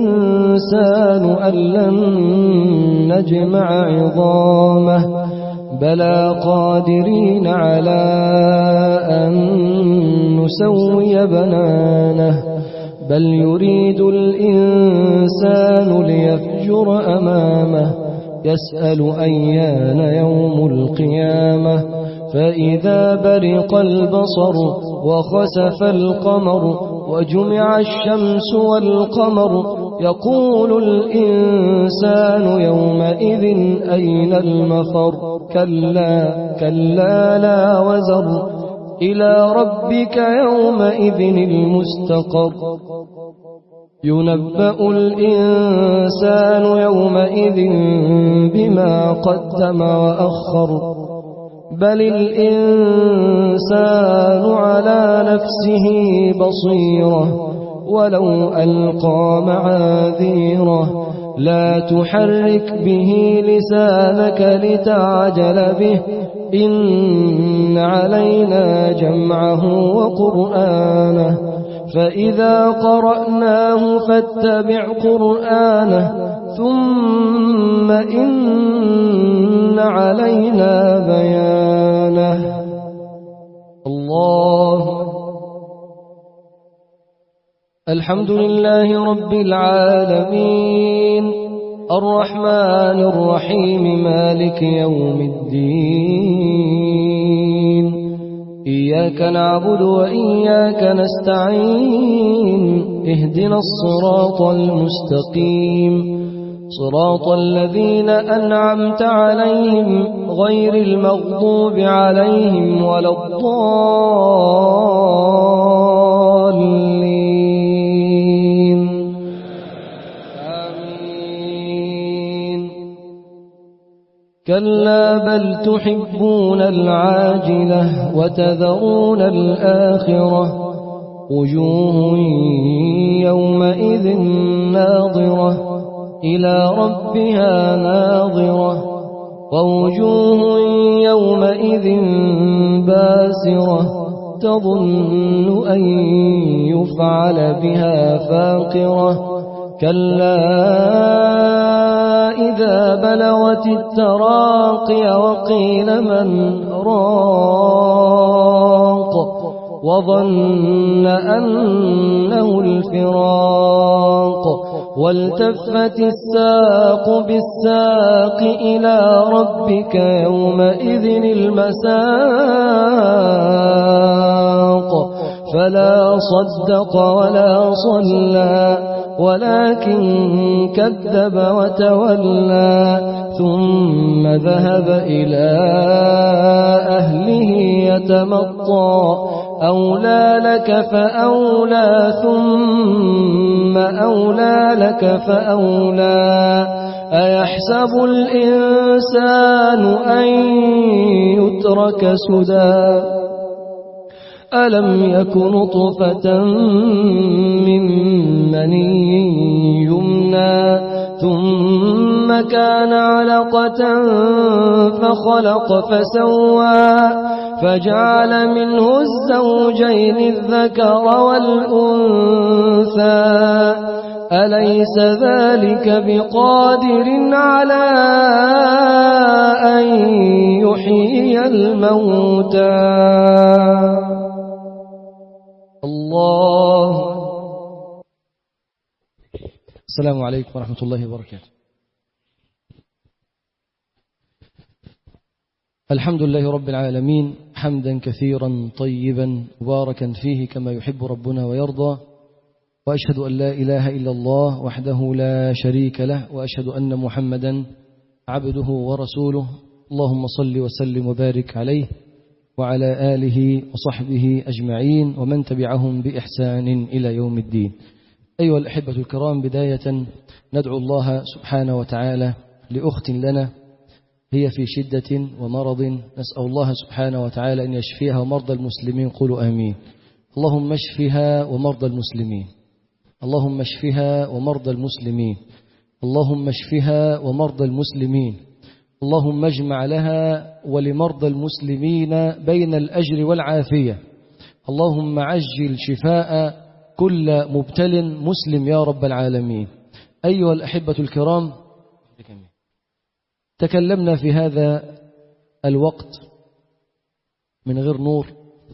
الإنسان أن لن نجمع عظامه بلى قادرين على أن نسوي بنانه بل يريد الإنسان ليفجر أمامه يسأل أيان يوم القيامة فإذا برق البصر وخسف القمر وجمع الشمس والقمر يقول الإنسان يومئذ أين المفر كلا كلا لا وزر إلى ربك يومئذ المستقر ينبأ الإنسان يومئذ بما قدم وأخر بل الإنسان على نفسه بصيرة ولو ألقى معاذيره لا تحرك به لسانك لتعجل به إن علينا جمعه وقرآنه فإذا قرأناه فاتبع قرآنه ثم إن علينا بيانه الله الحمد لله رب العالمين الرحمن الرحيم مالك يوم الدين إياك نعبد وإياك نستعين اهدنا الصراط المستقيم صراط الذين أنعمت عليهم غير المغضوب عليهم ولا الضالين آمين كلا بل تحبون العاجلة وتذرون الآخرة وجوه يومئذ ناظرة إلى ربها ناظرة ووجوه يومئذ باسرة تظن أن يفعل بها فاقرة كلا إذا بلغت التراقي وقيل من راق وظن أنه الفراق والتفت الساق بالساق إلى ربك يومئذ المساق فلا صدق ولا صلى ولكن كذب وتولى ثم ذهب إلى أهله يتمطى أولى لك فأولى ثم أولى لك فأولى أيحسب الإنسان أن يترك سدى ألم يكن طفة من مني يمنى ثم كان علقة فخلق فسوى فجعل منه الزوجين الذكر والأنثى أليس ذلك بقادر على أن يحيي الموتى الله السلام عليكم ورحمة الله وبركاته الحمد لله رب العالمين حمدا كثيرا طيبا مباركا فيه كما يحب ربنا ويرضى وأشهد أن لا إله إلا الله وحده لا شريك له وأشهد أن محمدا عبده ورسوله اللهم صل وسلم وبارك عليه وعلى آله وصحبه أجمعين ومن تبعهم بإحسان إلى يوم الدين أيها الأحبة الكرام بداية ندعو الله سبحانه وتعالى لأخت لنا هي في شدة ومرض نسأل الله سبحانه وتعالى أن يشفيها ومرضى المسلمين قولوا آمين اللهم اشفها ومرضى المسلمين اللهم اشفها ومرضى المسلمين اللهم اشفها ومرضى المسلمين اللهم اجمع لها ولمرضى المسلمين بين الأجر والعافية اللهم عجل شفاء كل مبتل مسلم يا رب العالمين أيها الأحبة الكرام تكلمنا في هذا الوقت من غير نور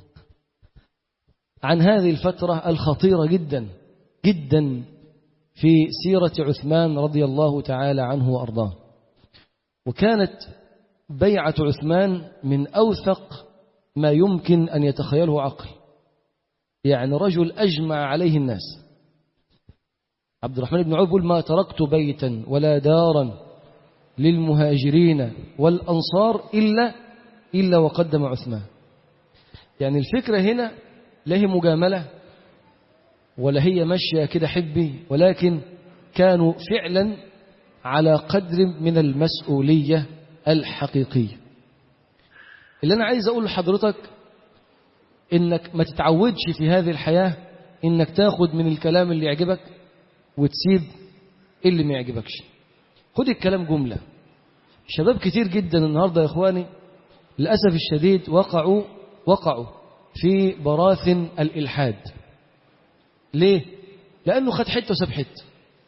عن هذه الفترة الخطيرة جدا جدا في سيرة عثمان رضي الله تعالى عنه وأرضاه وكانت بيعة عثمان من أوثق ما يمكن أن يتخيله عقل يعني رجل أجمع عليه الناس عبد الرحمن بن عوف يقول ما تركت بيتا ولا دارا للمهاجرين والأنصار إلا إلا وقدم عثمان يعني الفكرة هنا لا هي مجاملة ولا هي ماشية كده حبي ولكن كانوا فعلا على قدر من المسؤولية الحقيقية اللي أنا عايز أقول لحضرتك إنك ما تتعودش في هذه الحياة إنك تاخد من الكلام اللي يعجبك وتسيب اللي ما يعجبكش خد الكلام جملة شباب كتير جدا النهاردة يا إخواني للأسف الشديد وقعوا وقعوا في براثن الإلحاد ليه؟ لأنه خد حتة وساب حتة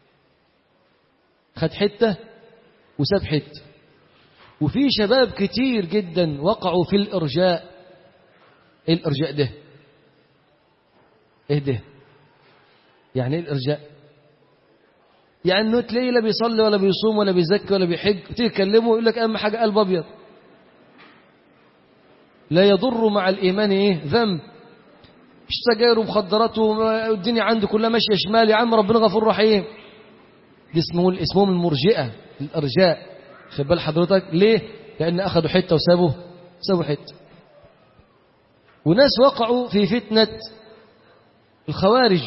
خد حتة وساب حتة وفي شباب كتير جدا وقعوا في الإرجاء إيه الإرجاء ده إيه ده يعني إيه الإرجاء يعني انه تلاقيه لا بيصلي ولا بيصوم ولا بيزكي ولا بيحج تيجي تكلمه يقول لك اهم حاجه قلب ابيض لا يضر مع الايمان ايه ذنب مش سجاير ومخدرات والدنيا عنده كلها ماشيه شمال يا عم ربنا غفور رحيم دي اسمه اسمهم المرجئه الارجاء خد بال حضرتك ليه لان اخذوا حته وسابوا سابوا حته وناس وقعوا في فتنه الخوارج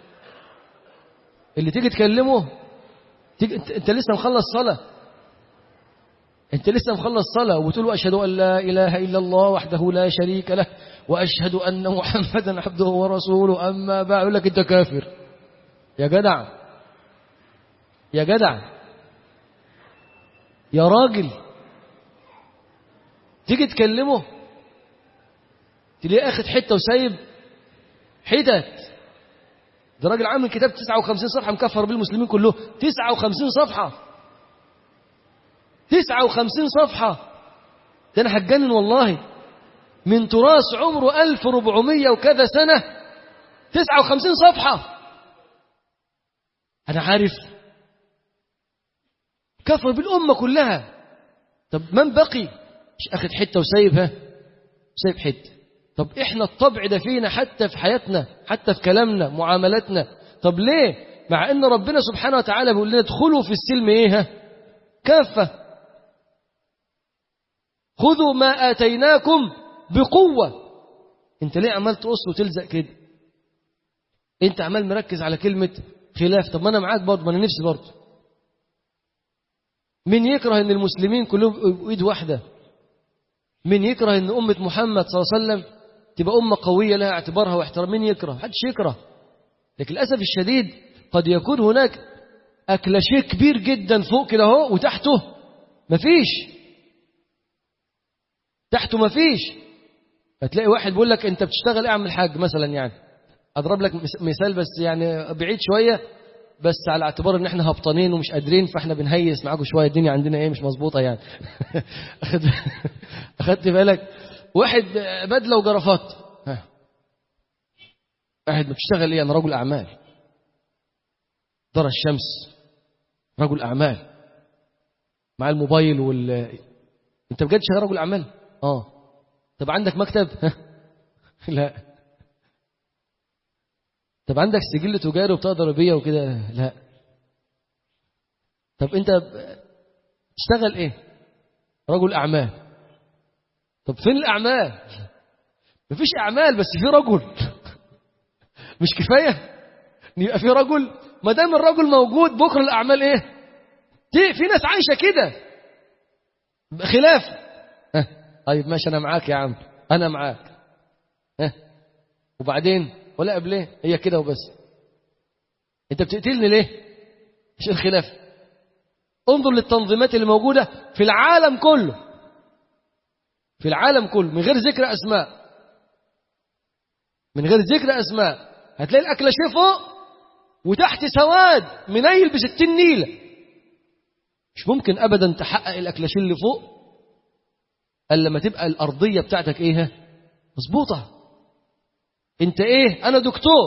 اللي تيجي تكلمه تيجي انت, انت لسه مخلص صلاه انت لسه مخلص صلاه وتقول اشهد ان لا اله الا الله وحده لا شريك له واشهد ان محمدا عبده ورسوله اما بعد يقول لك انت كافر يا جدع يا جدع يا راجل تيجي تكلمه تلاقيه اخد حته وسايب حتت ده راجل عامل كتاب 59 صفحة مكفر بالمسلمين كلهم 59 صفحة 59 صفحة ده أنا هتجنن والله من تراث عمره 1400 وكذا سنة 59 صفحة أنا عارف كفر بالأمة كلها طب من بقي مش أخذ حتة وسايبها سايب حتة طب احنا الطبع ده فينا حتى في حياتنا حتى في كلامنا معاملاتنا طب ليه مع ان ربنا سبحانه وتعالى بيقول لنا ادخلوا في السلم ايه كافة خذوا ما آتيناكم بقوة انت ليه عمال تقص وتلزق كده انت عمال مركز على كلمة خلاف طب ما انا معاك برضه ما انا نفسي برضه مين يكره ان المسلمين كلهم ايد واحده مين يكره ان امه محمد صلى الله عليه وسلم تبقى أمة قوية لها اعتبارها واحترام مين يكره محدش يكره لكن للأسف الشديد قد يكون هناك أكلاشيه كبير جدا فوق كده اهو وتحته مفيش تحته مفيش هتلاقي واحد بيقول لك انت بتشتغل ايه يا عم الحاج مثلا يعني اضرب لك مثال بس يعني بعيد شويه بس على اعتبار ان احنا هبطانين ومش قادرين فاحنا بنهيس معاكم شويه الدنيا عندنا ايه مش مظبوطه يعني اخدت اخدت بالك واحد بدله وجرافات ها واحد بتشتغل ايه انا رجل اعمال درى الشمس رجل اعمال مع الموبايل وال انت بجد شغال رجل اعمال اه طب عندك مكتب لا طب عندك سجل تجاري وبطاقه ضريبيه وكده لا طب انت تشتغل ايه رجل اعمال طب فين الاعمال مفيش اعمال بس في رجل مش كفايه يبقى في رجل ما دام الرجل موجود بكره الاعمال ايه في ناس عايشه كده خلاف ها طيب ماشي انا معاك يا عم انا معاك ها وبعدين ولا قبل ايه هي كده وبس انت بتقتلني ليه مش الخلاف انظر للتنظيمات اللي موجوده في العالم كله في العالم كله من غير ذكر اسماء من غير ذكر اسماء هتلاقي الاكلاشيه فوق وتحت سواد منيل بستين نيله مش ممكن ابدا تحقق الاكلاشيه اللي فوق قال لما تبقى الأرضية بتاعتك إيه ها؟ مظبوطة أنت إيه أنا دكتور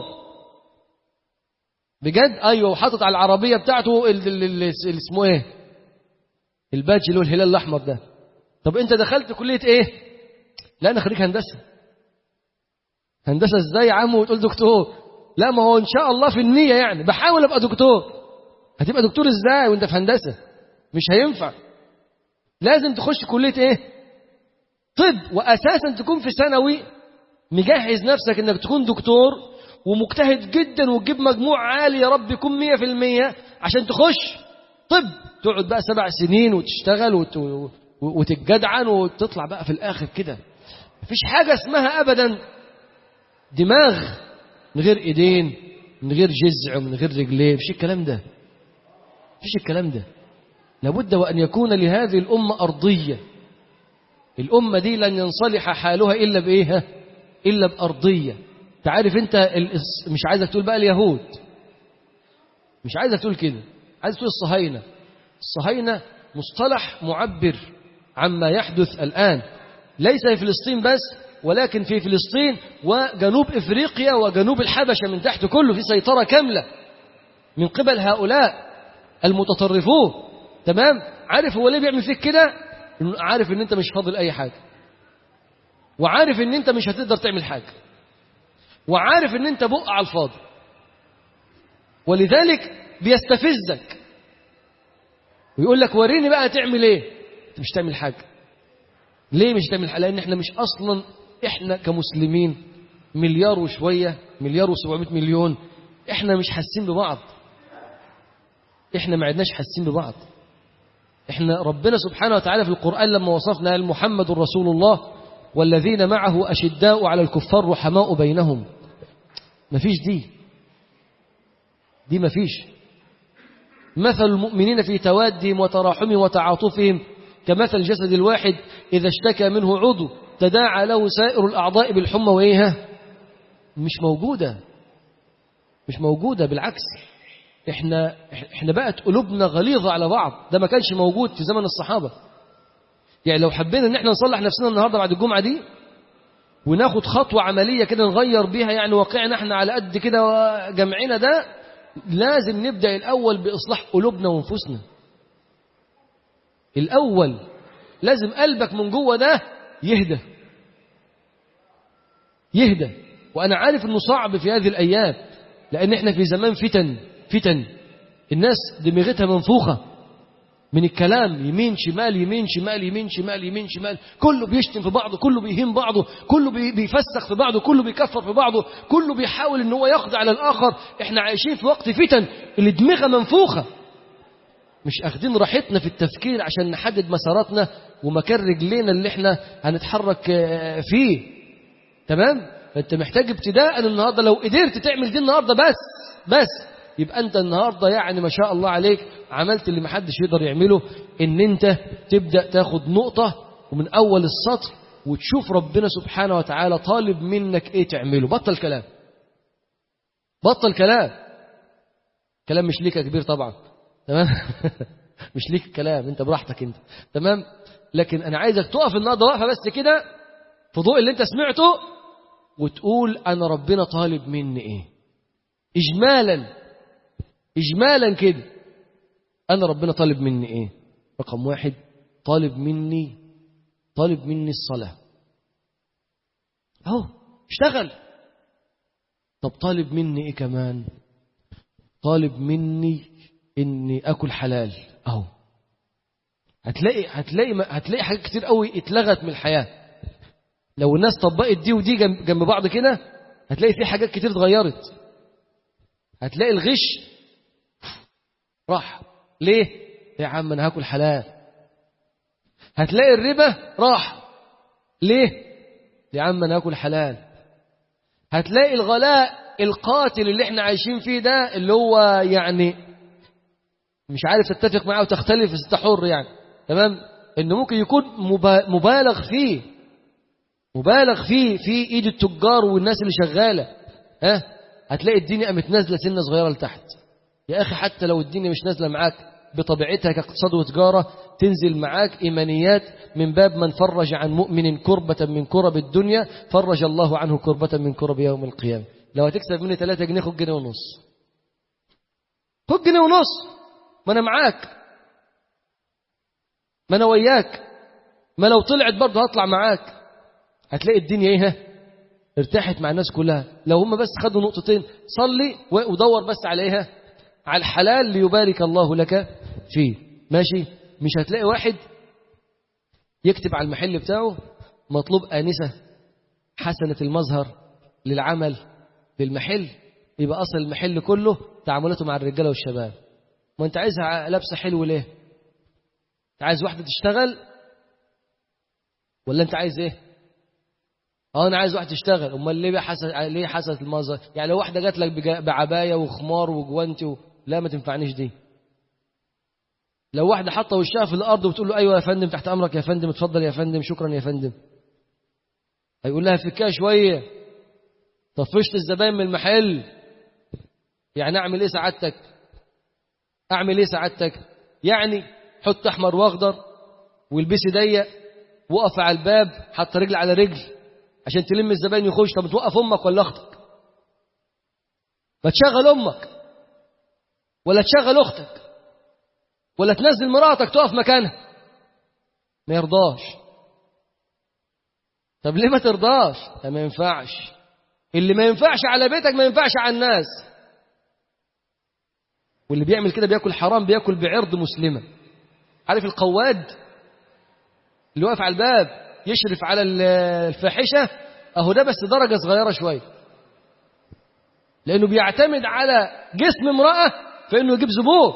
بجد أيوة وحاطط على العربية بتاعته ال- ال- ال- اللي اسمه إيه الباج اللي هو الهلال الأحمر ده طب أنت دخلت كلية إيه لا أنا خريج هندسة هندسة إزاي يا عم وتقول دكتور لا ما هو إن شاء الله في النية يعني بحاول أبقى دكتور هتبقى دكتور إزاي وأنت في هندسة مش هينفع لازم تخش كلية إيه طب وأساسا تكون في ثانوي مجهز نفسك إنك تكون دكتور ومجتهد جدا وتجيب مجموع عالي يا رب يكون مية في المية عشان تخش طب تقعد بقى سبع سنين وتشتغل وت... وتتجدعن وتطلع بقى في الآخر كده مفيش حاجة اسمها أبدا دماغ من غير ايدين من غير جزع ومن غير رجلين مفيش الكلام ده مفيش الكلام ده لابد وأن يكون لهذه الأمة أرضية الأمة دي لن ينصلح حالها إلا بإيه إلا بأرضية تعرف أنت ال- مش عايزك تقول بقى اليهود مش عايزك تقول كده عايز تقول الصهاينة الصهاينة مصطلح معبر عما يحدث الآن ليس في فلسطين بس ولكن في فلسطين وجنوب إفريقيا وجنوب الحبشة من تحت كله في سيطرة كاملة من قبل هؤلاء المتطرفون تمام عارف هو ليه بيعمل فيك كده إنه عارف ان انت مش فاضل اي حاجه وعارف ان انت مش هتقدر تعمل حاجه وعارف ان انت بق على الفاضي ولذلك بيستفزك ويقول لك وريني بقى تعمل ايه انت مش تعمل حاجه ليه مش تعمل حاجه لان احنا مش اصلا احنا كمسلمين مليار وشويه مليار و700 مليون احنا مش حاسين ببعض احنا ما عدناش حاسين ببعض احنا ربنا سبحانه وتعالى في القرآن لما وصفنا قال محمد رسول الله والذين معه أشداء على الكفار رحماء بينهم مفيش دي دي مفيش مثل المؤمنين في توادهم وتراحمهم وتعاطفهم كمثل الجسد الواحد إذا اشتكى منه عضو تداعى له سائر الأعضاء بالحمى وإيها مش موجودة مش موجودة بالعكس احنا احنا بقت قلوبنا غليظة على بعض ده ما كانش موجود في زمن الصحابة يعني لو حبينا ان احنا نصلح نفسنا النهاردة بعد الجمعة دي وناخد خطوة عملية كده نغير بيها يعني واقعنا احنا على قد كده جمعنا ده لازم نبدأ الأول بإصلاح قلوبنا وانفسنا الأول لازم قلبك من جوه ده يهدى يهدى وأنا عارف أنه صعب في هذه الأيام لأن احنا في زمان فتن فتن الناس دماغتها منفوخة من الكلام يمين شمال يمين شمال يمين شمال يمين شمال كله بيشتم في بعضه كله بيهين بعضه كله بي- بيفسخ في بعضه كله بيكفر في بعضه كله بيحاول ان هو يخضع للآخر احنا عايشين في وقت فتن اللي دماغها منفوخة مش اخدين راحتنا في التفكير عشان نحدد مساراتنا ومكان رجلينا اللي احنا هنتحرك آه، فيه تمام فانت محتاج ابتداء النهارده لو قدرت تعمل دي النهارده بس بس يبقى انت النهارده يعني ما شاء الله عليك عملت اللي محدش يقدر يعمله ان انت تبدا تاخد نقطه ومن اول السطر وتشوف ربنا سبحانه وتعالى طالب منك ايه تعمله بطل كلام بطل كلام كلام مش ليك يا كبير طبعا تمام مش ليك كلام انت براحتك انت تمام لكن انا عايزك تقف النهارده واقفه بس كده في ضوء اللي انت سمعته وتقول انا ربنا طالب مني ايه اجمالا اجمالا كده انا ربنا طالب مني ايه رقم واحد طالب مني طالب مني الصلاه اهو اشتغل طب طالب مني ايه كمان طالب مني اني اكل حلال اهو هتلاقي هتلاقي هتلاقي حاجات كتير قوي اتلغت من الحياه لو الناس طبقت دي ودي جنب, جنب بعض كده هتلاقي في حاجات كتير اتغيرت هتلاقي الغش راح ليه يا عم انا هاكل حلال هتلاقي الربا راح ليه يا عم انا هاكل حلال هتلاقي الغلاء القاتل اللي احنا عايشين فيه ده اللي هو يعني مش عارف تتفق معاه وتختلف بس انت حر يعني تمام انه ممكن يكون مبا- مبالغ فيه مبالغ فيه في ايد التجار والناس اللي شغاله ها هتلاقي الدنيا قامت نازله سنه صغيره لتحت يا اخي حتى لو الدنيا مش نازله معاك بطبيعتها كاقتصاد وتجارة تنزل معاك إيمانيات من باب من فرج عن مؤمن كربة من كرب الدنيا فرج الله عنه كربة من كرب يوم القيامة لو هتكسب مني 3 جنيه خد جنيه ونص خد جنيه ونص ما أنا معاك ما أنا وياك ما لو طلعت برضه هطلع معاك هتلاقي الدنيا ايه ها؟ ارتاحت مع الناس كلها لو هم بس خدوا نقطتين صلي ودور بس على ايه على الحلال ليبارك الله لك فيه ماشي مش هتلاقي واحد يكتب على المحل بتاعه مطلوب آنسة حسنة المظهر للعمل للمحل يبقى أصل المحل كله تعاملاته مع الرجالة والشباب ما أنت عايزها لابسة حلو ليه أنت عايز واحدة تشتغل ولا أنت عايز إيه اه انا عايز واحد تشتغل امال ليه حسن ليه حسنت المظهر يعني لو واحده جات لك بعبايه وخمار وجوانتي و... لا ما تنفعنيش دي لو واحده حاطه وشها في الارض وبتقول له ايوه يا فندم تحت امرك يا فندم اتفضل يا فندم شكرا يا فندم هيقول لها فكها شويه طفشت الزباين من المحل يعني اعمل ايه سعادتك اعمل ايه سعادتك يعني حط احمر واخضر والبسي ضيق وقف على الباب حط رجل على رجل عشان تلم الزباين يخش طب توقف امك ولا اختك ما تشغل امك ولا تشغل اختك ولا تنزل مراتك تقف مكانها ما يرضاش طب ليه ما ترضاش ده ما ينفعش اللي ما ينفعش على بيتك ما ينفعش على الناس واللي بيعمل كده بياكل حرام بياكل بعرض مسلمه عارف القواد اللي واقف على الباب يشرف على الفاحشة أهو ده بس درجة صغيرة شوية لأنه بيعتمد على جسم امرأة في أنه يجيب زبون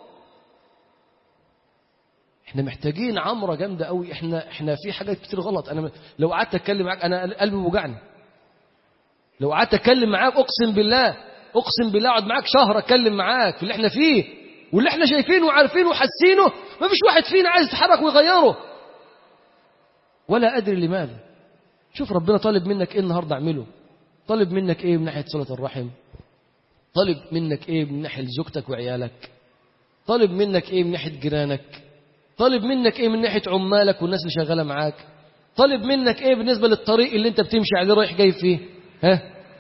احنا محتاجين عمرة جامدة قوي احنا احنا في حاجات كتير غلط انا لو قعدت اتكلم معاك انا قلبي بوجعني لو قعدت اتكلم معاك اقسم بالله اقسم بالله اقعد معاك شهر اتكلم معاك في اللي احنا فيه واللي احنا شايفينه وعارفينه وحاسينه ما فيش واحد فينا عايز يتحرك ويغيره ولا أدري لماذا شوف ربنا طالب منك إيه النهاردة اعمله طالب منك إيه من ناحية صلة الرحم طالب منك إيه من ناحية زوجتك وعيالك طالب منك إيه من ناحية جيرانك طالب منك إيه من ناحية عمالك والناس اللي شغالة معاك طالب منك إيه بالنسبة للطريق اللي أنت بتمشي عليه رايح جاي فيه ها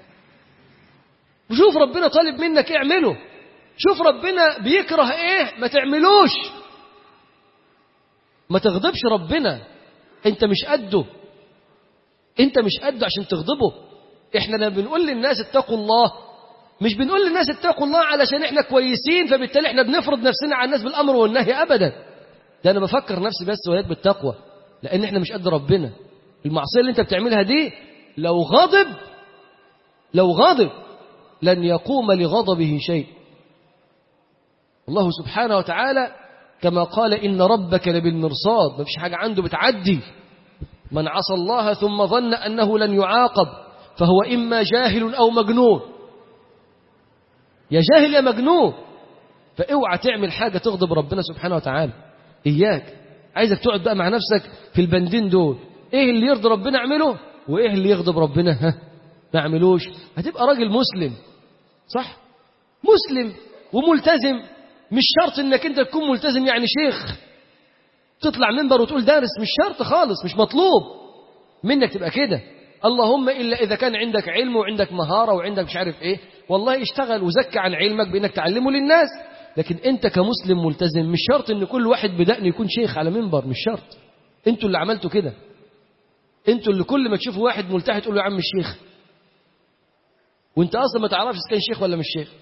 وشوف ربنا طالب منك إيه اعمله شوف ربنا بيكره إيه ما تعملوش ما تغضبش ربنا انت مش قده انت مش قده عشان تغضبه احنا لما بنقول للناس اتقوا الله مش بنقول للناس اتقوا الله علشان احنا كويسين فبالتالي احنا بنفرض نفسنا على الناس بالامر والنهي ابدا ده انا بفكر نفسي بس وياك بالتقوى لان احنا مش قد ربنا المعصيه اللي انت بتعملها دي لو غضب لو غضب لن يقوم لغضبه شيء الله سبحانه وتعالى كما قال إن ربك لبالمرصاد ما فيش حاجة عنده بتعدي من عصى الله ثم ظن أنه لن يعاقب فهو إما جاهل أو مجنون يا جاهل يا مجنون فاوعى تعمل حاجة تغضب ربنا سبحانه وتعالى إياك عايزك تقعد بقى مع نفسك في البندين دول إيه اللي يرضي ربنا اعمله وإيه اللي يغضب ربنا ها ما اعملوش هتبقى راجل مسلم صح مسلم وملتزم مش شرط انك انت تكون ملتزم يعني شيخ تطلع منبر وتقول دارس مش شرط خالص مش مطلوب منك تبقى كده اللهم الا اذا كان عندك علم وعندك مهاره وعندك مش عارف ايه والله اشتغل وزكى عن علمك بانك تعلمه للناس لكن انت كمسلم ملتزم مش شرط ان كل واحد بدأني يكون شيخ على منبر مش شرط انتوا اللي عملتوا كده انتوا اللي كل ما تشوفوا واحد ملتحي تقول له يا عم الشيخ وانت اصلا ما تعرفش اذا كان شيخ ولا مش شيخ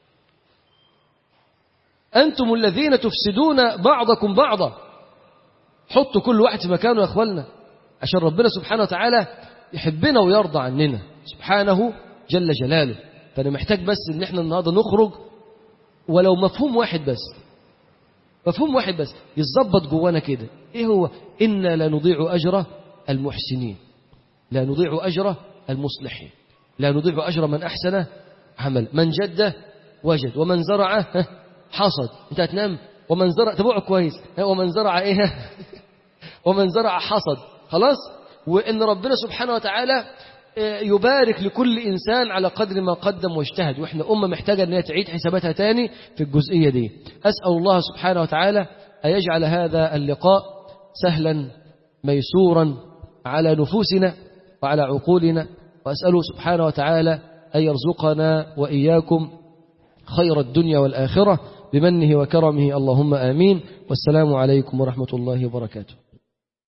أنتم الذين تفسدون بعضكم بعضا حطوا كل واحد في مكانه يا أخوالنا عشان ربنا سبحانه وتعالى يحبنا ويرضى عننا سبحانه جل جلاله فأنا محتاج بس إن احنا النهاردة نخرج ولو مفهوم واحد بس مفهوم واحد بس يتظبط جوانا كده ايه هو إنا لا نضيع أجر المحسنين لا نضيع أجر المصلحين لا نضيع أجر من أحسن عمل من جد وجد ومن زرع حصد انت هتنام ومن زرع تبوع كويس ومن زرع ايه ومن زرع حصد خلاص وان ربنا سبحانه وتعالى يبارك لكل إنسان على قدر ما قدم واجتهد وإحنا أمة محتاجة أن هي تعيد حساباتها تاني في الجزئية دي أسأل الله سبحانه وتعالى أن يجعل هذا اللقاء سهلا ميسورا على نفوسنا وعلى عقولنا وأسأله سبحانه وتعالى أن يرزقنا وإياكم خير الدنيا والآخرة بمنه وكرمه اللهم آمين والسلام عليكم ورحمة الله وبركاته